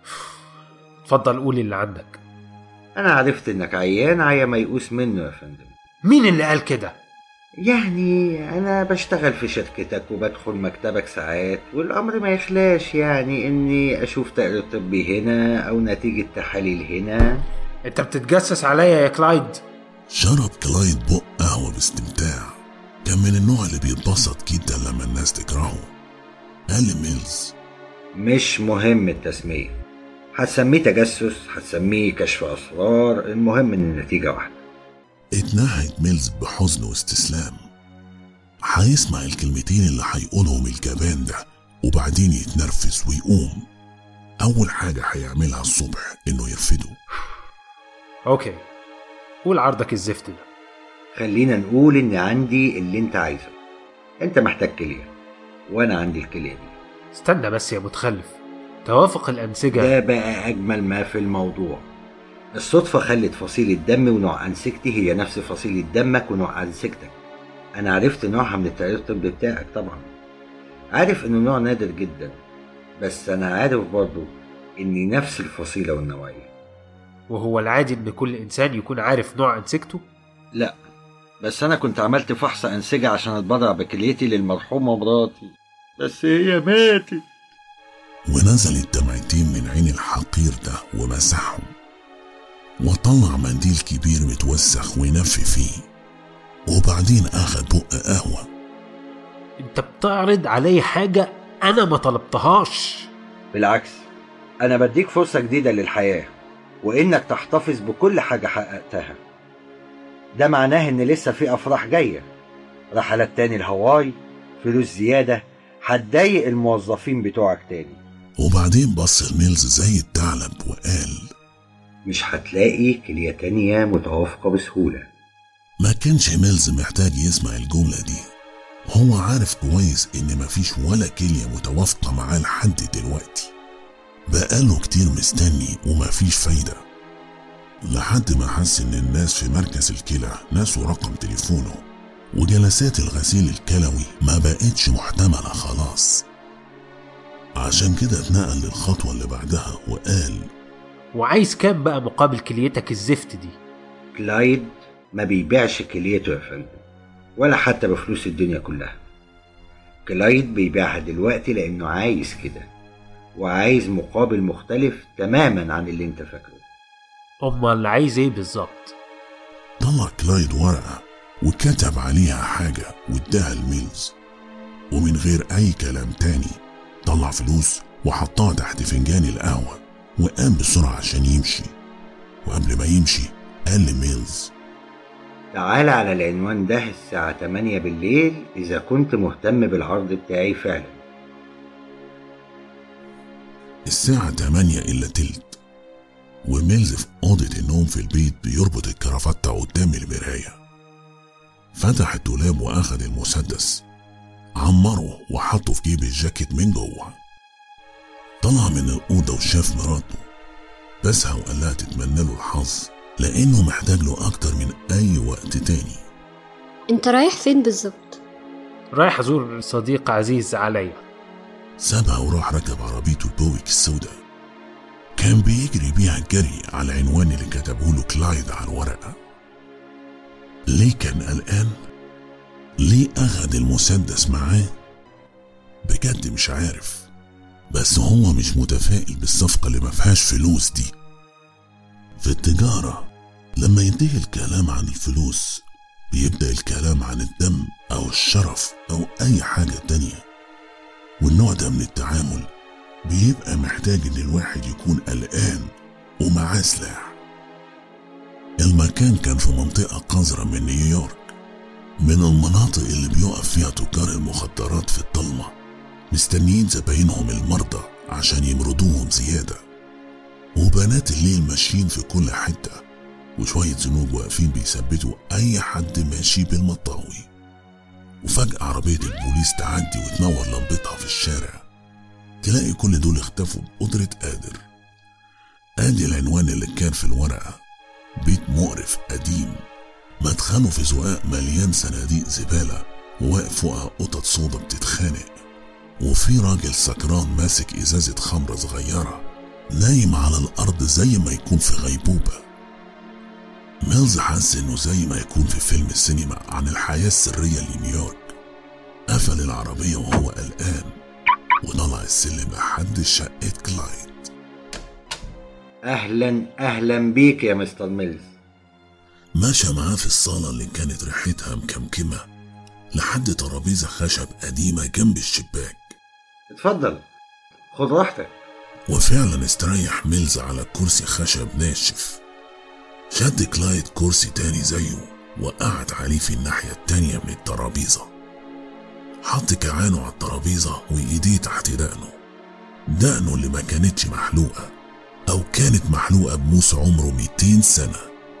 اتفضل قول اللي عندك أنا عرفت إنك عيان عيا ميؤوس منه يا فندم مين اللي قال كده يعني أنا بشتغل في شركتك وبدخل مكتبك ساعات والأمر ما يخلاش يعني إني أشوف تقرير طبي هنا أو نتيجة تحاليل هنا انت بتتجسس عليا يا كلايد شرب كلايد بق قهوة باستمتاع كان من النوع اللي بيتبسط جدا لما الناس تكرهه قال لميلز مش مهم التسمية هتسميه تجسس هتسميه كشف أسرار المهم إن النتيجة واحدة اتنهد ميلز بحزن واستسلام هيسمع الكلمتين اللي هيقولهم الجبان ده وبعدين يتنرفز ويقوم أول حاجة هيعملها الصبح إنه يرفده اوكي قول عرضك الزفت ده خلينا نقول إن عندي اللي أنت عايزه أنت محتاج كلية وأنا عندي الكلية دي استنى بس يا متخلف توافق الأنسجة ده بقى أجمل ما في الموضوع الصدفة خلت فصيلة دم ونوع أنسجتي هي نفس فصيلة دمك ونوع أنسجتك أنا عرفت نوعها من التقرير الطبي بتاعك طبعا عارف إنه نوع نادر جدا بس أنا عارف برضه إني نفس الفصيلة والنوعية وهو العادي إن كل إنسان يكون عارف نوع أنسجته لا بس أنا كنت عملت فحص أنسجة عشان أتبرع بكليتي للمرحومة مراتي بس هي ماتت ونزلت دمعتين من عين الحقير ده ومسحهم وطلع منديل كبير متوسخ ونف فيه وبعدين أخد بق قهوة انت بتعرض علي حاجة أنا ما طلبتهاش بالعكس أنا بديك فرصة جديدة للحياة وإنك تحتفظ بكل حاجة حققتها ده معناه إن لسه في أفراح جاية رحلات تاني لهاواي فلوس زيادة هتضايق الموظفين بتوعك تاني وبعدين بص لميلز زي الثعلب وقال مش هتلاقي كلية تانية متوافقة بسهولة ما كانش ميلز محتاج يسمع الجملة دي هو عارف كويس إن مفيش ولا كلية متوافقة معاه لحد دلوقتي بقاله كتير مستني ومفيش فايدة لحد ما حس إن الناس في مركز الكلى ناسوا رقم تليفونه وجلسات الغسيل الكلوي ما بقتش محتملة خلاص عشان كده اتنقل للخطوة اللي بعدها وقال وعايز كام بقى مقابل كليتك الزفت دي كلايد ما بيبيعش كليته يا فندم ولا حتى بفلوس الدنيا كلها كلايد بيبيعها دلوقتي لأنه عايز كده وعايز مقابل مختلف تماما عن اللي انت فاكره أمال عايز إيه بالظبط طلع كلايد ورقة وكتب عليها حاجة واداها لميلز ومن غير أي كلام تاني طلع فلوس وحطها تحت فنجان القهوة وقام بسرعة عشان يمشي وقبل ما يمشي قال لميلز تعال على العنوان ده الساعة 8 بالليل إذا كنت مهتم بالعرض بتاعي فعلا الساعة 8 إلا تلت وميلز في أوضة النوم في البيت بيربط الكرافتة قدام المراية فتح الدولاب وأخد المسدس عمره وحطه في جيب الجاكيت من جوه طلع من الأوضة وشاف مراته بسها وقال لها تتمنى له الحظ لأنه محتاج له أكتر من أي وقت تاني انت رايح فين بالظبط رايح أزور صديق عزيز عليا سابها وراح ركب عربيته البويك السوداء كان بيجري بيها الجري على العنوان اللي كتبه له كلايد على الورقة ليه كان قلقان؟ ليه أخد المسدس معاه؟ بجد مش عارف بس هو مش متفائل بالصفقة اللي ما فيهاش فلوس دي في التجارة لما ينتهي الكلام عن الفلوس بيبدأ الكلام عن الدم أو الشرف أو أي حاجة تانية والنوع ده من التعامل بيبقى محتاج إن الواحد يكون قلقان ومعاه سلاح المكان كان في منطقة قذرة من نيويورك من المناطق اللي بيقف فيها تجار المخدرات في الضلمة مستنيين زباينهم المرضى عشان يمرضوهم زيادة وبنات الليل ماشيين في كل حتة وشوية زنوج واقفين بيثبتوا أي حد ماشي بالمطاوي وفجأة عربية البوليس تعدي وتنور لمبتها في الشارع تلاقي كل دول اختفوا بقدرة قادر ادي العنوان اللي كان في الورقة بيت مقرف قديم مدخله في زقاق مليان صناديق زبالة وواقف فوقها قطط صودا بتتخانق وفي راجل سكران ماسك ازازة خمرة صغيرة نايم على الارض زي ما يكون في غيبوبة ميلز حس انه زي ما يكون في فيلم السينما عن الحياة السرية لنيويورك قفل العربية وهو قلقان وطلع السلم لحد شقة كلايد اهلا اهلا بيك يا مستر ميلز ماشى معاه في الصالة اللي كانت ريحتها مكمكمة لحد ترابيزة خشب قديمة جنب الشباك اتفضل خد راحتك وفعلا استريح ميلز على كرسي خشب ناشف شد كلايد كرسي تاني زيه وقعد عليه في الناحية التانية من الترابيزة حط كعانه على الترابيزة وإيديه تحت دقنه دقنه اللي ما كانتش محلوقة أو كانت محلوقة بموس عمره 200 سنة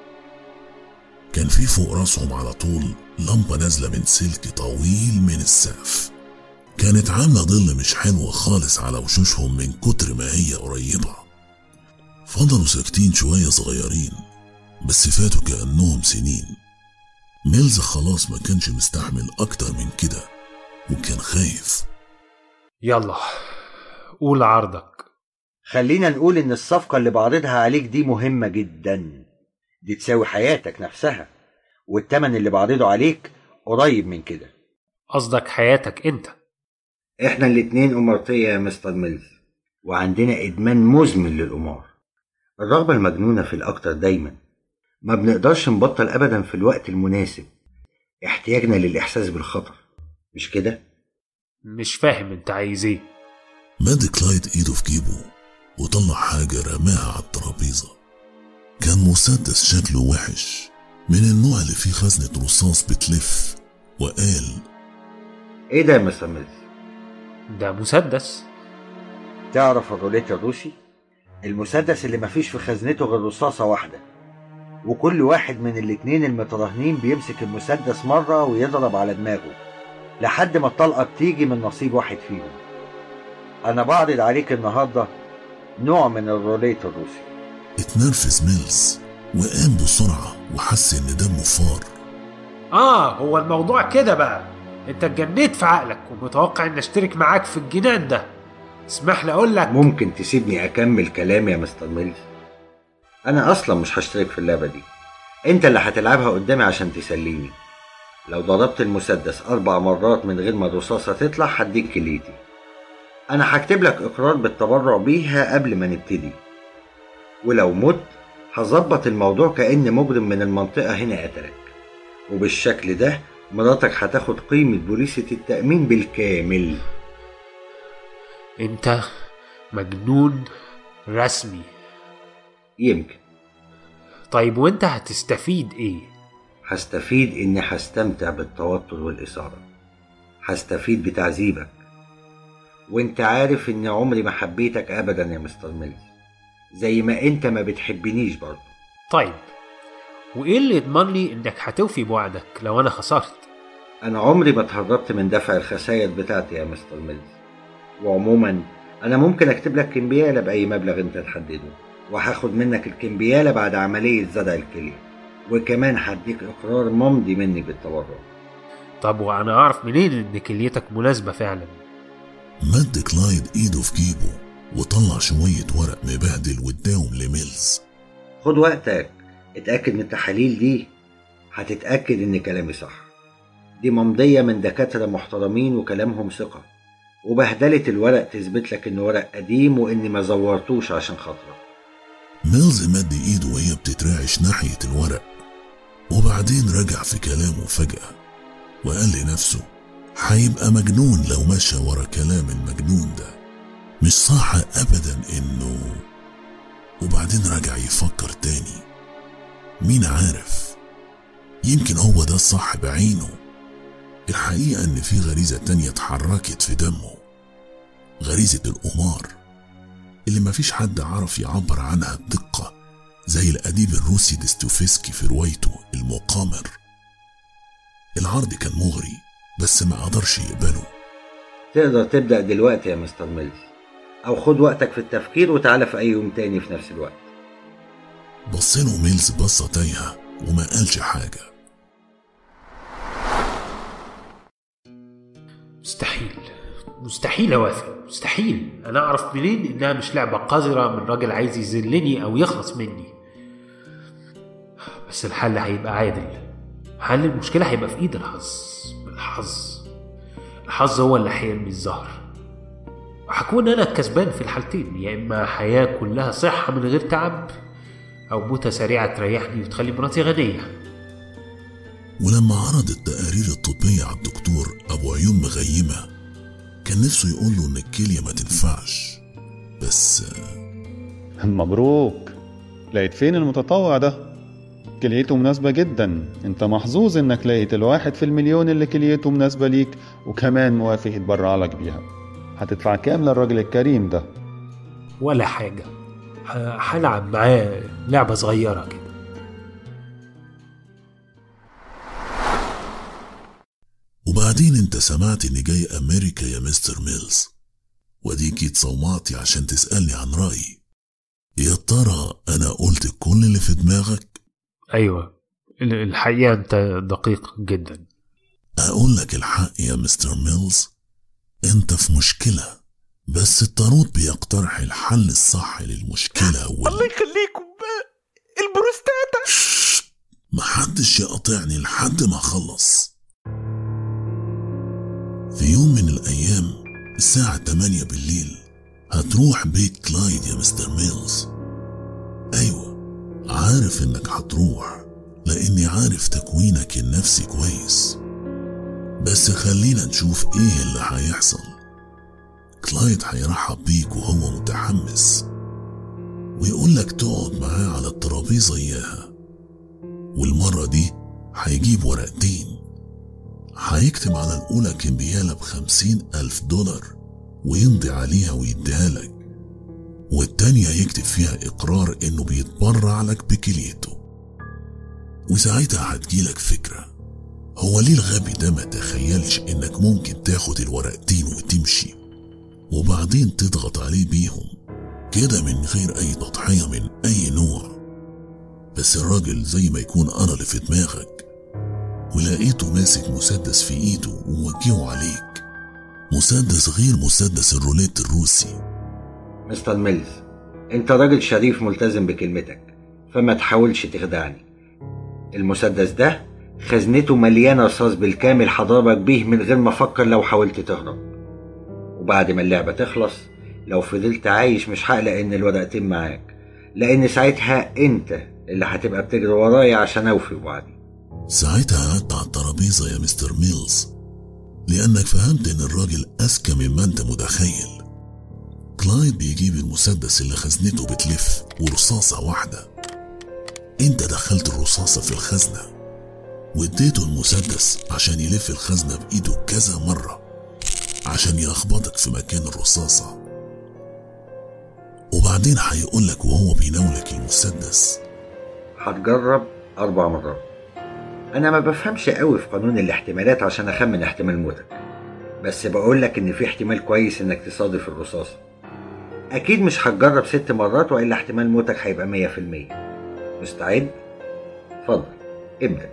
كان في فوق راسهم على طول لمبة نازلة من سلك طويل من السقف كانت عاملة ظل مش حلوة خالص على وشوشهم من كتر ما هي قريبة فضلوا ساكتين شوية صغيرين بس فاتوا كأنهم سنين ميلز خلاص ما كانش مستحمل أكتر من كده وكان خايف يلا قول عرضك خلينا نقول ان الصفقة اللي بعرضها عليك دي مهمة جدا دي تساوي حياتك نفسها والتمن اللي بعرضه عليك قريب من كده قصدك حياتك انت احنا الاتنين امارتية يا مستر ميلز وعندنا ادمان مزمن للقمار الرغبة المجنونة في الاكتر دايما ما بنقدرش نبطل ابدا في الوقت المناسب احتياجنا للاحساس بالخطر مش كده مش فاهم انت عايز ايه مد كلايد ايده في جيبه وطلع حاجة رماها على الترابيزة كان مسدس شكله وحش من النوع اللي فيه خزنة رصاص بتلف وقال ايه ده يا مستر ميلز ده مسدس تعرف الروليت الروسي المسدس اللي مفيش في خزنته غير رصاصة واحدة وكل واحد من الاتنين المتراهنين بيمسك المسدس مرة ويضرب على دماغه لحد ما الطلقة بتيجي من نصيب واحد فيهم أنا بعرض عليك النهاردة نوع من الروليت الروسي اتنرفز ميلز وقام بسرعة وحس إن دمه فار اه هو الموضوع كده بقى انت اتجنيت في عقلك ومتوقع ان اشترك معاك في الجنان ده اسمح لي اقول لك ممكن تسيبني أكمل كلامي يا مستر ميلز أنا أصلا مش هشترك في اللعبة دي أنت اللي هتلعبها قدامي عشان تسليني لو ضربت المسدس أربع مرات من غير ما الرصاصة تطلع هديك كليتي أنا هكتب لك إقرار بالتبرع بيها قبل ما نبتدي ولو مت هظبط الموضوع كأن مجرم من المنطقة هنا قتلك وبالشكل ده مراتك هتاخد قيمة بوليسة التأمين بالكامل انت مجنون رسمي يمكن طيب وانت هتستفيد ايه هستفيد إني هستمتع بالتوتر والإثارة هستفيد بتعذيبك وانت عارف إني عمري ما حبيتك أبدا يا مستر ميلز زي ما انت ما بتحبنيش برضه طيب وايه اللي يضمن لي انك هتوفي بوعدك لو انا خسرت أنا عمري ما اتهربت من دفع الخسائر بتاعتي يا مستر ميلز وعموما أنا ممكن أكتب لك كمبيالة بأي مبلغ أنت تحدده وهاخد منك الكمبيالة بعد عملية زرع الكلية وكمان هديك إقرار ممضي مني بالتبرع طب وانا اعرف منين ان كليتك مناسبة فعلا مد كلايد ايده في جيبه وطلع شوية ورق مبهدل واداهم لميلز خد وقتك اتأكد من التحاليل دي هتتأكد إن كلامي صح دي ممضية من دكاترة محترمين وكلامهم ثقة وبهدلة الورق تثبت لك إنه ورق قديم وإني ما زورتوش عشان خاطرك ميلز مد ايده وهي بتترعش ناحية الورق وبعدين رجع في كلامه فجأة وقال لنفسه هيبقى مجنون لو مشى ورا كلام المجنون ده مش صح ابدا انه وبعدين رجع يفكر تاني مين عارف يمكن هو ده الصح بعينه الحقيقة ان في غريزة تانية اتحركت في دمه غريزة القمار اللي مفيش حد عرف يعبر عنها بدقة زي الأديب الروسي ديستوفسكي في روايته المقامر العرض كان مغري بس ما قدرش يقبله تقدر تبدأ دلوقتي يا مستر ميلز أو خد وقتك في التفكير وتعالى في أي يوم تاني في نفس الوقت بصله ميلز بصة تايهة وما قالش حاجة مستحيل مستحيل اوافق مستحيل انا اعرف منين انها مش لعبه قذره من راجل عايز يذلني او يخلص مني بس الحل هيبقى عادل حل المشكله هيبقى في ايد الحظ الحظ الحظ هو اللي هيرمي الزهر هكون انا الكسبان في الحالتين يا اما حياه كلها صحه من غير تعب او موتة سريعه تريحني وتخلي مراتي غنيه ولما عرض التقارير الطبية على الدكتور أبو عيون مغيمة كان نفسه يقول له إن الكلية ما تنفعش بس مبروك لقيت فين المتطوع ده كليته مناسبة جدا انت محظوظ انك لقيت الواحد في المليون اللي كليته مناسبة ليك وكمان موافق يتبرع لك بيها هتدفع كام للراجل الكريم ده ولا حاجه ه- هلعب معاه لعبه صغيره كده وبعدين انت سمعت اني جاي امريكا يا مستر ميلز وديكي اتصومعتي عشان تسألني عن رأيي يا ترى انا قلت كل اللي في دماغك ايوه ال- الحقيقه انت دقيق جدا اقول لك الحق يا مستر ميلز انت في مشكلة بس الطاروت بيقترح الحل الصح للمشكلة وال... الله يخليكم بقى البروستاتا محدش يقاطعني لحد ما اخلص في يوم من الايام الساعة 8 بالليل هتروح بيت كلايد يا مستر ميلز ايوه عارف انك هتروح لاني عارف تكوينك النفسي كويس بس خلينا نشوف ايه اللي هيحصل كلايد هيرحب بيك وهو متحمس ويقولك تقعد معاه على الترابيزة اياها والمرة دي هيجيب ورقتين هيكتب على الأولى كمبيالة بخمسين ألف دولار ويمضي عليها ويديها لك والتانية يكتب فيها إقرار إنه بيتبرع لك بكليته وساعتها هتجيلك فكرة هو ليه الغبي ده ما تخيلش إنك ممكن تاخد الورقتين وتمشي وبعدين تضغط عليه بيهم كده من غير أي تضحية من أي نوع بس الراجل زي ما يكون أنا اللي في دماغك ولقيته ماسك مسدس في إيده ووجهه عليك مسدس غير مسدس الروليت الروسي مستر ميلز انت راجل شريف ملتزم بكلمتك فما تحاولش تخدعني المسدس ده خزنته مليانة رصاص بالكامل هضربك بيه من غير ما افكر لو حاولت تهرب وبعد ما اللعبة تخلص لو فضلت عايش مش هقلق ان الورقتين معاك لان ساعتها انت اللي هتبقى بتجري ورايا عشان اوفي بوعدي ساعتها قعدت على الترابيزة يا مستر ميلز لأنك فهمت إن الراجل أذكى مما أنت متخيل كلايد بيجيب المسدس اللي خزنته بتلف ورصاصة واحدة أنت دخلت الرصاصة في الخزنة واديته المسدس عشان يلف الخزنة بإيده كذا مرة عشان يلخبطك في مكان الرصاصة وبعدين هيقولك وهو بيناولك المسدس هتجرب اربع مرات انا ما بفهمش قوي في قانون الاحتمالات عشان اخمن احتمال موتك بس بقول لك ان في احتمال كويس انك تصادف الرصاصة اكيد مش هتجرب ست مرات والا احتمال موتك هيبقى مية في المية مستعد اتفضل ابدأ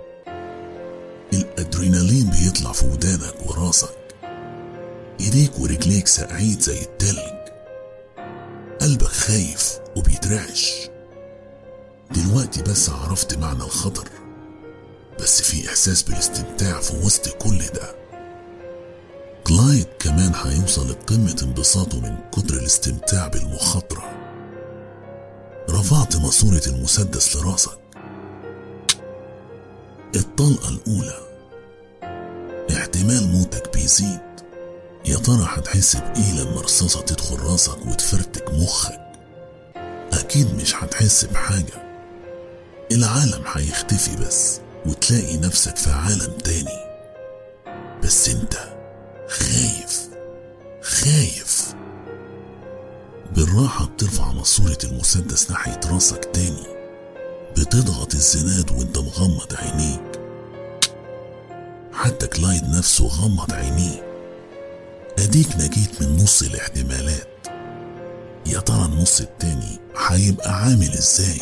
الأدرينالين بيطلع في ودانك وراسك إيديك ورجليك ساقعين زي التلج قلبك خايف وبيترعش دلوقتي بس عرفت معنى الخطر بس في إحساس بالاستمتاع في وسط كل ده كلايد كمان هيوصل لقمة انبساطه من كتر الاستمتاع بالمخاطرة رفعت ماسورة المسدس لراسك الطلقة الأولى احتمال موتك بيزيد يا ترى هتحس بإيه لما رصاصة تدخل راسك وتفرتك مخك أكيد مش هتحس بحاجة العالم هيختفي بس وتلاقي نفسك في عالم تاني بس انت خايف خايف بالراحة بترفع ماسورة المسدس ناحية راسك تاني بتضغط الزناد وانت مغمض عينيك حتى كلايد نفسه غمض عينيه اديك نجيت من نص الاحتمالات يا ترى النص التاني هيبقى عامل ازاي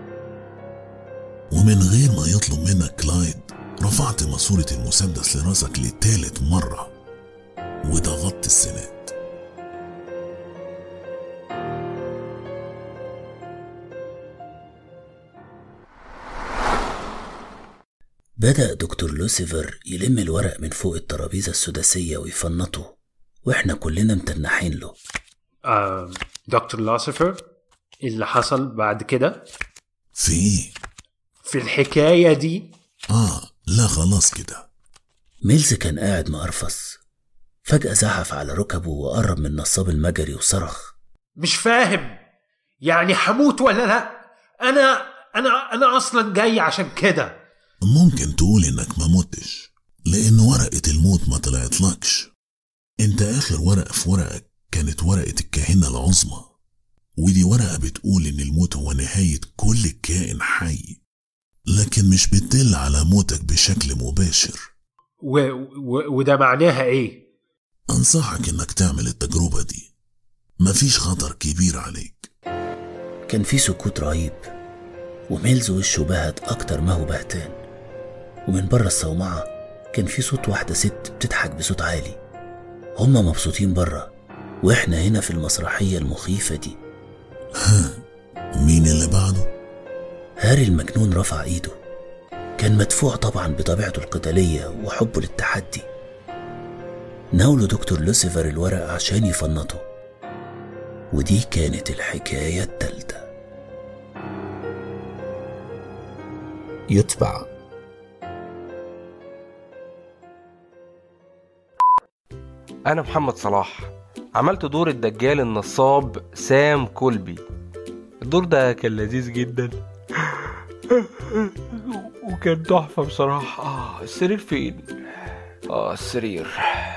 ومن غير ما يطلب منك كلايد رفعت ماسورة المسدس لراسك لتالت مرة وضغطت السناد بدأ دكتور لوسيفر يلم الورق من فوق الترابيزة السداسية ويفنطه واحنا كلنا متنحين له آه دكتور لاسفر إيه اللي حصل بعد كده في ايه؟ في الحكاية دي اه لا خلاص كده ميلز كان قاعد مقرفص فجأة زحف على ركبه وقرب من نصاب المجري وصرخ مش فاهم يعني هموت ولا لا انا انا انا اصلا جاي عشان كده ممكن تقول انك ما متش لان ورقة الموت ما طلعتلكش انت اخر ورقة في ورقك كانت ورقة الكاهنة العظمى ودي ورقة بتقول ان الموت هو نهاية كل كائن حي لكن مش بتدل على موتك بشكل مباشر و... و... وده معناها ايه انصحك انك تعمل التجربة دي مفيش خطر كبير عليك كان في سكوت رهيب وميلز وشه بهت أكتر ما هو بهتان ومن بره الصومعة كان في صوت واحدة ست بتضحك بصوت عالي هما مبسوطين بره واحنا هنا في المسرحية المخيفة دي ها مين اللي بعده؟ هاري المجنون رفع ايده كان مدفوع طبعا بطبيعته القتالية وحبه للتحدي ناوله دكتور لوسيفر الورق عشان يفنطه ودي كانت الحكاية التالتة يتبع أنا محمد صلاح عملت دور الدجال النصاب سام كولبي الدور ده كان لذيذ جدا وكان تحفة بصراحة آه السرير فين؟ آه السرير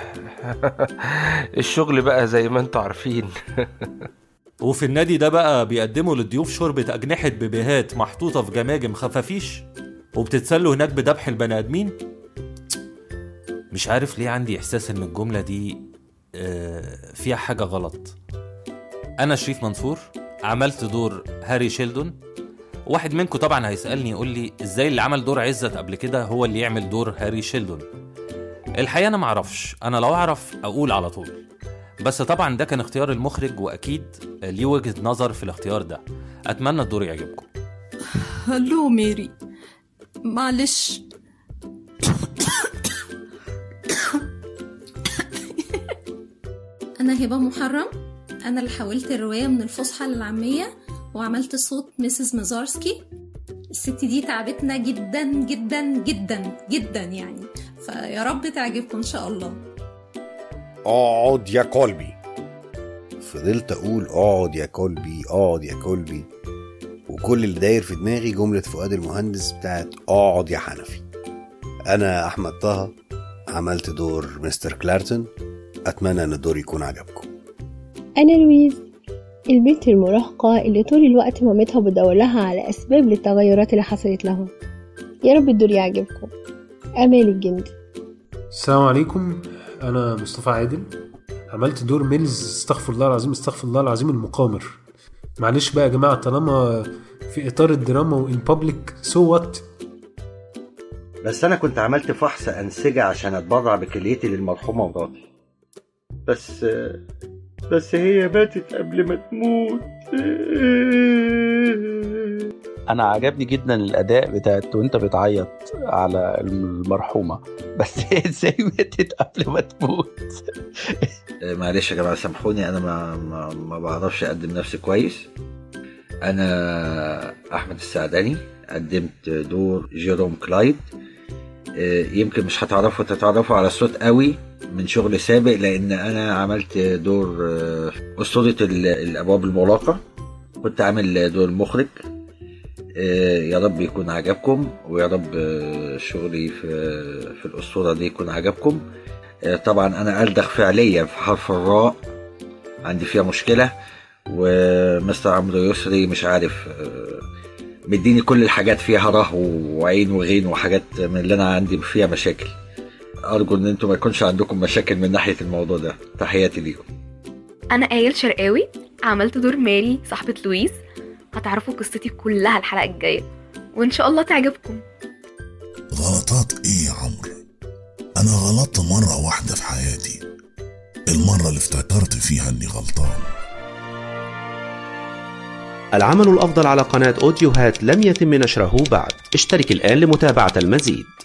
الشغل بقى زي ما انتوا عارفين وفي النادي ده بقى بيقدموا للضيوف شوربة أجنحة بيبيهات محطوطة في جماجم خفافيش وبتتسلوا هناك بذبح البني آدمين مش عارف ليه عندي إحساس إن الجملة دي آه، فيها حاجة غلط أنا شريف منصور عملت دور هاري شيلدون واحد منكم طبعا هيسألني يقول لي إزاي اللي عمل دور عزت قبل كده هو اللي يعمل دور هاري شيلدون الحقيقة أنا معرفش أنا لو أعرف أقول على طول بس طبعا ده كان اختيار المخرج واكيد ليه وجهه نظر في الاختيار ده اتمنى الدور يعجبكم هلو ميري معلش أنا هبة محرم أنا اللي حولت الرواية من الفصحى للعامية وعملت صوت ميسيس مزارسكي الست دي تعبتنا جدا جدا جدا جدا يعني فيا رب تعجبكم إن شاء الله اقعد يا كولبي فضلت اقول اقعد يا كولبي اقعد يا كولبي وكل اللي داير في دماغي جملة فؤاد المهندس بتاعت اقعد يا حنفي انا احمد طه عملت دور مستر كلارتون اتمنى ان الدور يكون عجبكم أنا لويز البنت المراهقة اللي طول الوقت مامتها بتدور لها على أسباب للتغيرات اللي حصلت لها يا رب الدور يعجبكم أمال الجندي السلام عليكم انا مصطفى عادل عملت دور ميلز استغفر الله العظيم استغفر الله العظيم المقامر معلش بقى يا جماعه طالما في اطار الدراما وان بابليك سو وات بس انا كنت عملت فحص انسجه عشان اتبرع بكليتي للمرحومه مراتي بس بس هي ماتت قبل ما تموت انا عجبني جدا الاداء بتاعت وانت بتعيط على المرحومه بس هي ازاي ماتت قبل ما تموت معلش يا جماعه سامحوني انا ما ما, ما بعرفش اقدم نفسي كويس انا احمد السعداني قدمت دور جيروم كلايد آه، يمكن مش هتعرفوا تتعرفوا على الصوت قوي من شغل سابق لان انا عملت دور آه، اسطوره ال- الابواب المغلقه كنت عامل دور مخرج آه، يا رب يكون عجبكم ويا رب آه، شغلي في في الاسطوره دي يكون عجبكم آه، طبعا انا الدغ فعليا في حرف الراء عندي فيها مشكله ومستر عمرو يسري مش عارف آه، مديني كل الحاجات فيها ره وعين وغين وحاجات من اللي انا عندي فيها مشاكل ارجو ان انتم ما يكونش عندكم مشاكل من ناحيه الموضوع ده تحياتي ليكم انا ايل شرقاوي عملت دور ماري صاحبة لويس هتعرفوا قصتي كلها الحلقة الجاية وان شاء الله تعجبكم غلطات ايه يا عمرو انا غلطت مرة واحدة في حياتي المرة اللي افتكرت فيها اني غلطان العمل الأفضل على قناة أوديوهات لم يتم نشره بعد اشترك الآن لمتابعة المزيد